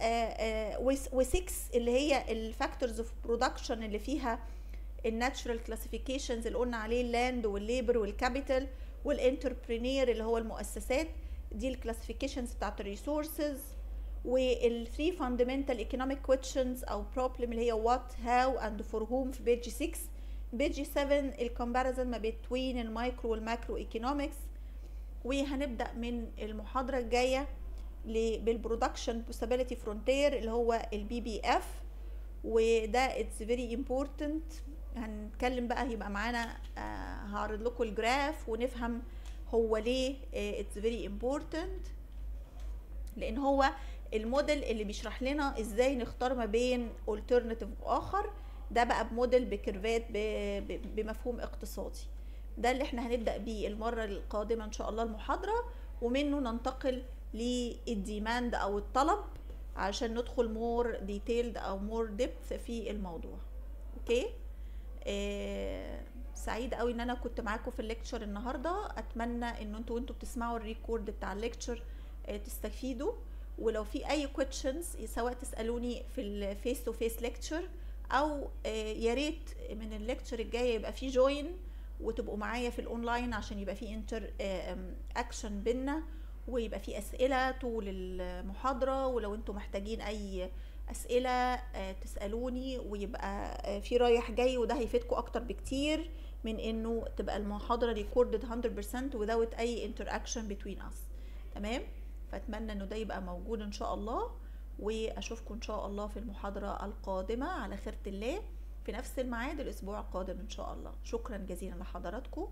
و6 اللي هي الفاكتورز اوف برودكشن اللي فيها الناتشرال كلاسيفيكيشنز اللي قلنا عليه اللاند والليبر والكابيتال والانتربرينير اللي هو المؤسسات دي الكلاسيفيكيشنز بتاعت الريسورسز والثري فاندمنتال ايكونوميك كويشنز او بروبلم اللي هي وات هاو اند فور هوم في بيج 6 بيج 7 الكومباريزن ما بين المايكرو والماكرو ايكونومكس وهنبدا من المحاضره الجايه بالبرودكشن بوسيبيليتي فرونتير اللي هو البي بي اف وده اتس فيري امبورتنت هنتكلم بقى هيبقى معانا آه هعرض لكم الجراف ونفهم هو ليه اتس فيري امبورتنت لان هو الموديل اللي بيشرح لنا ازاي نختار ما بين alternative اخر ده بقى بموديل بكيرفات بمفهوم اقتصادي ده اللي احنا هنبدا بيه المره القادمه ان شاء الله المحاضره ومنه ننتقل للديماند او الطلب عشان ندخل مور ديتيلد او مور ديبث في الموضوع اوكي آه سعيده قوي ان انا كنت معاكم في الليكتشر النهارده اتمنى ان انتوا وانتوا بتسمعوا الريكورد بتاع الليكتشر آه تستفيدوا ولو في اي كويشنز سواء تسالوني في الفيس تو فيس ليكتشر او آه يا ريت من الليكتشر الجاي يبقى في جوين وتبقوا معايا في الاونلاين عشان يبقى في انتر اكشن بينا ويبقى في اسئله طول المحاضره ولو انتم محتاجين اي اسئله تسالوني ويبقى في رايح جاي وده هيفيدكم اكتر بكتير من انه تبقى المحاضره ريكوردد 100% without اي interaction between us تمام فاتمنى انه ده يبقى موجود ان شاء الله واشوفكم ان شاء الله في المحاضره القادمه على خيره الله في نفس الميعاد الاسبوع القادم ان شاء الله شكرا جزيلا لحضراتكم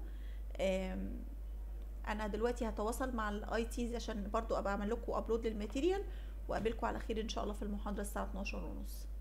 انا دلوقتي هتواصل مع الاي تيز عشان برضو ابقى اعمل لكم ابلود للماتيريال واقابلكم على خير ان شاء الله في المحاضره الساعه 12 ونص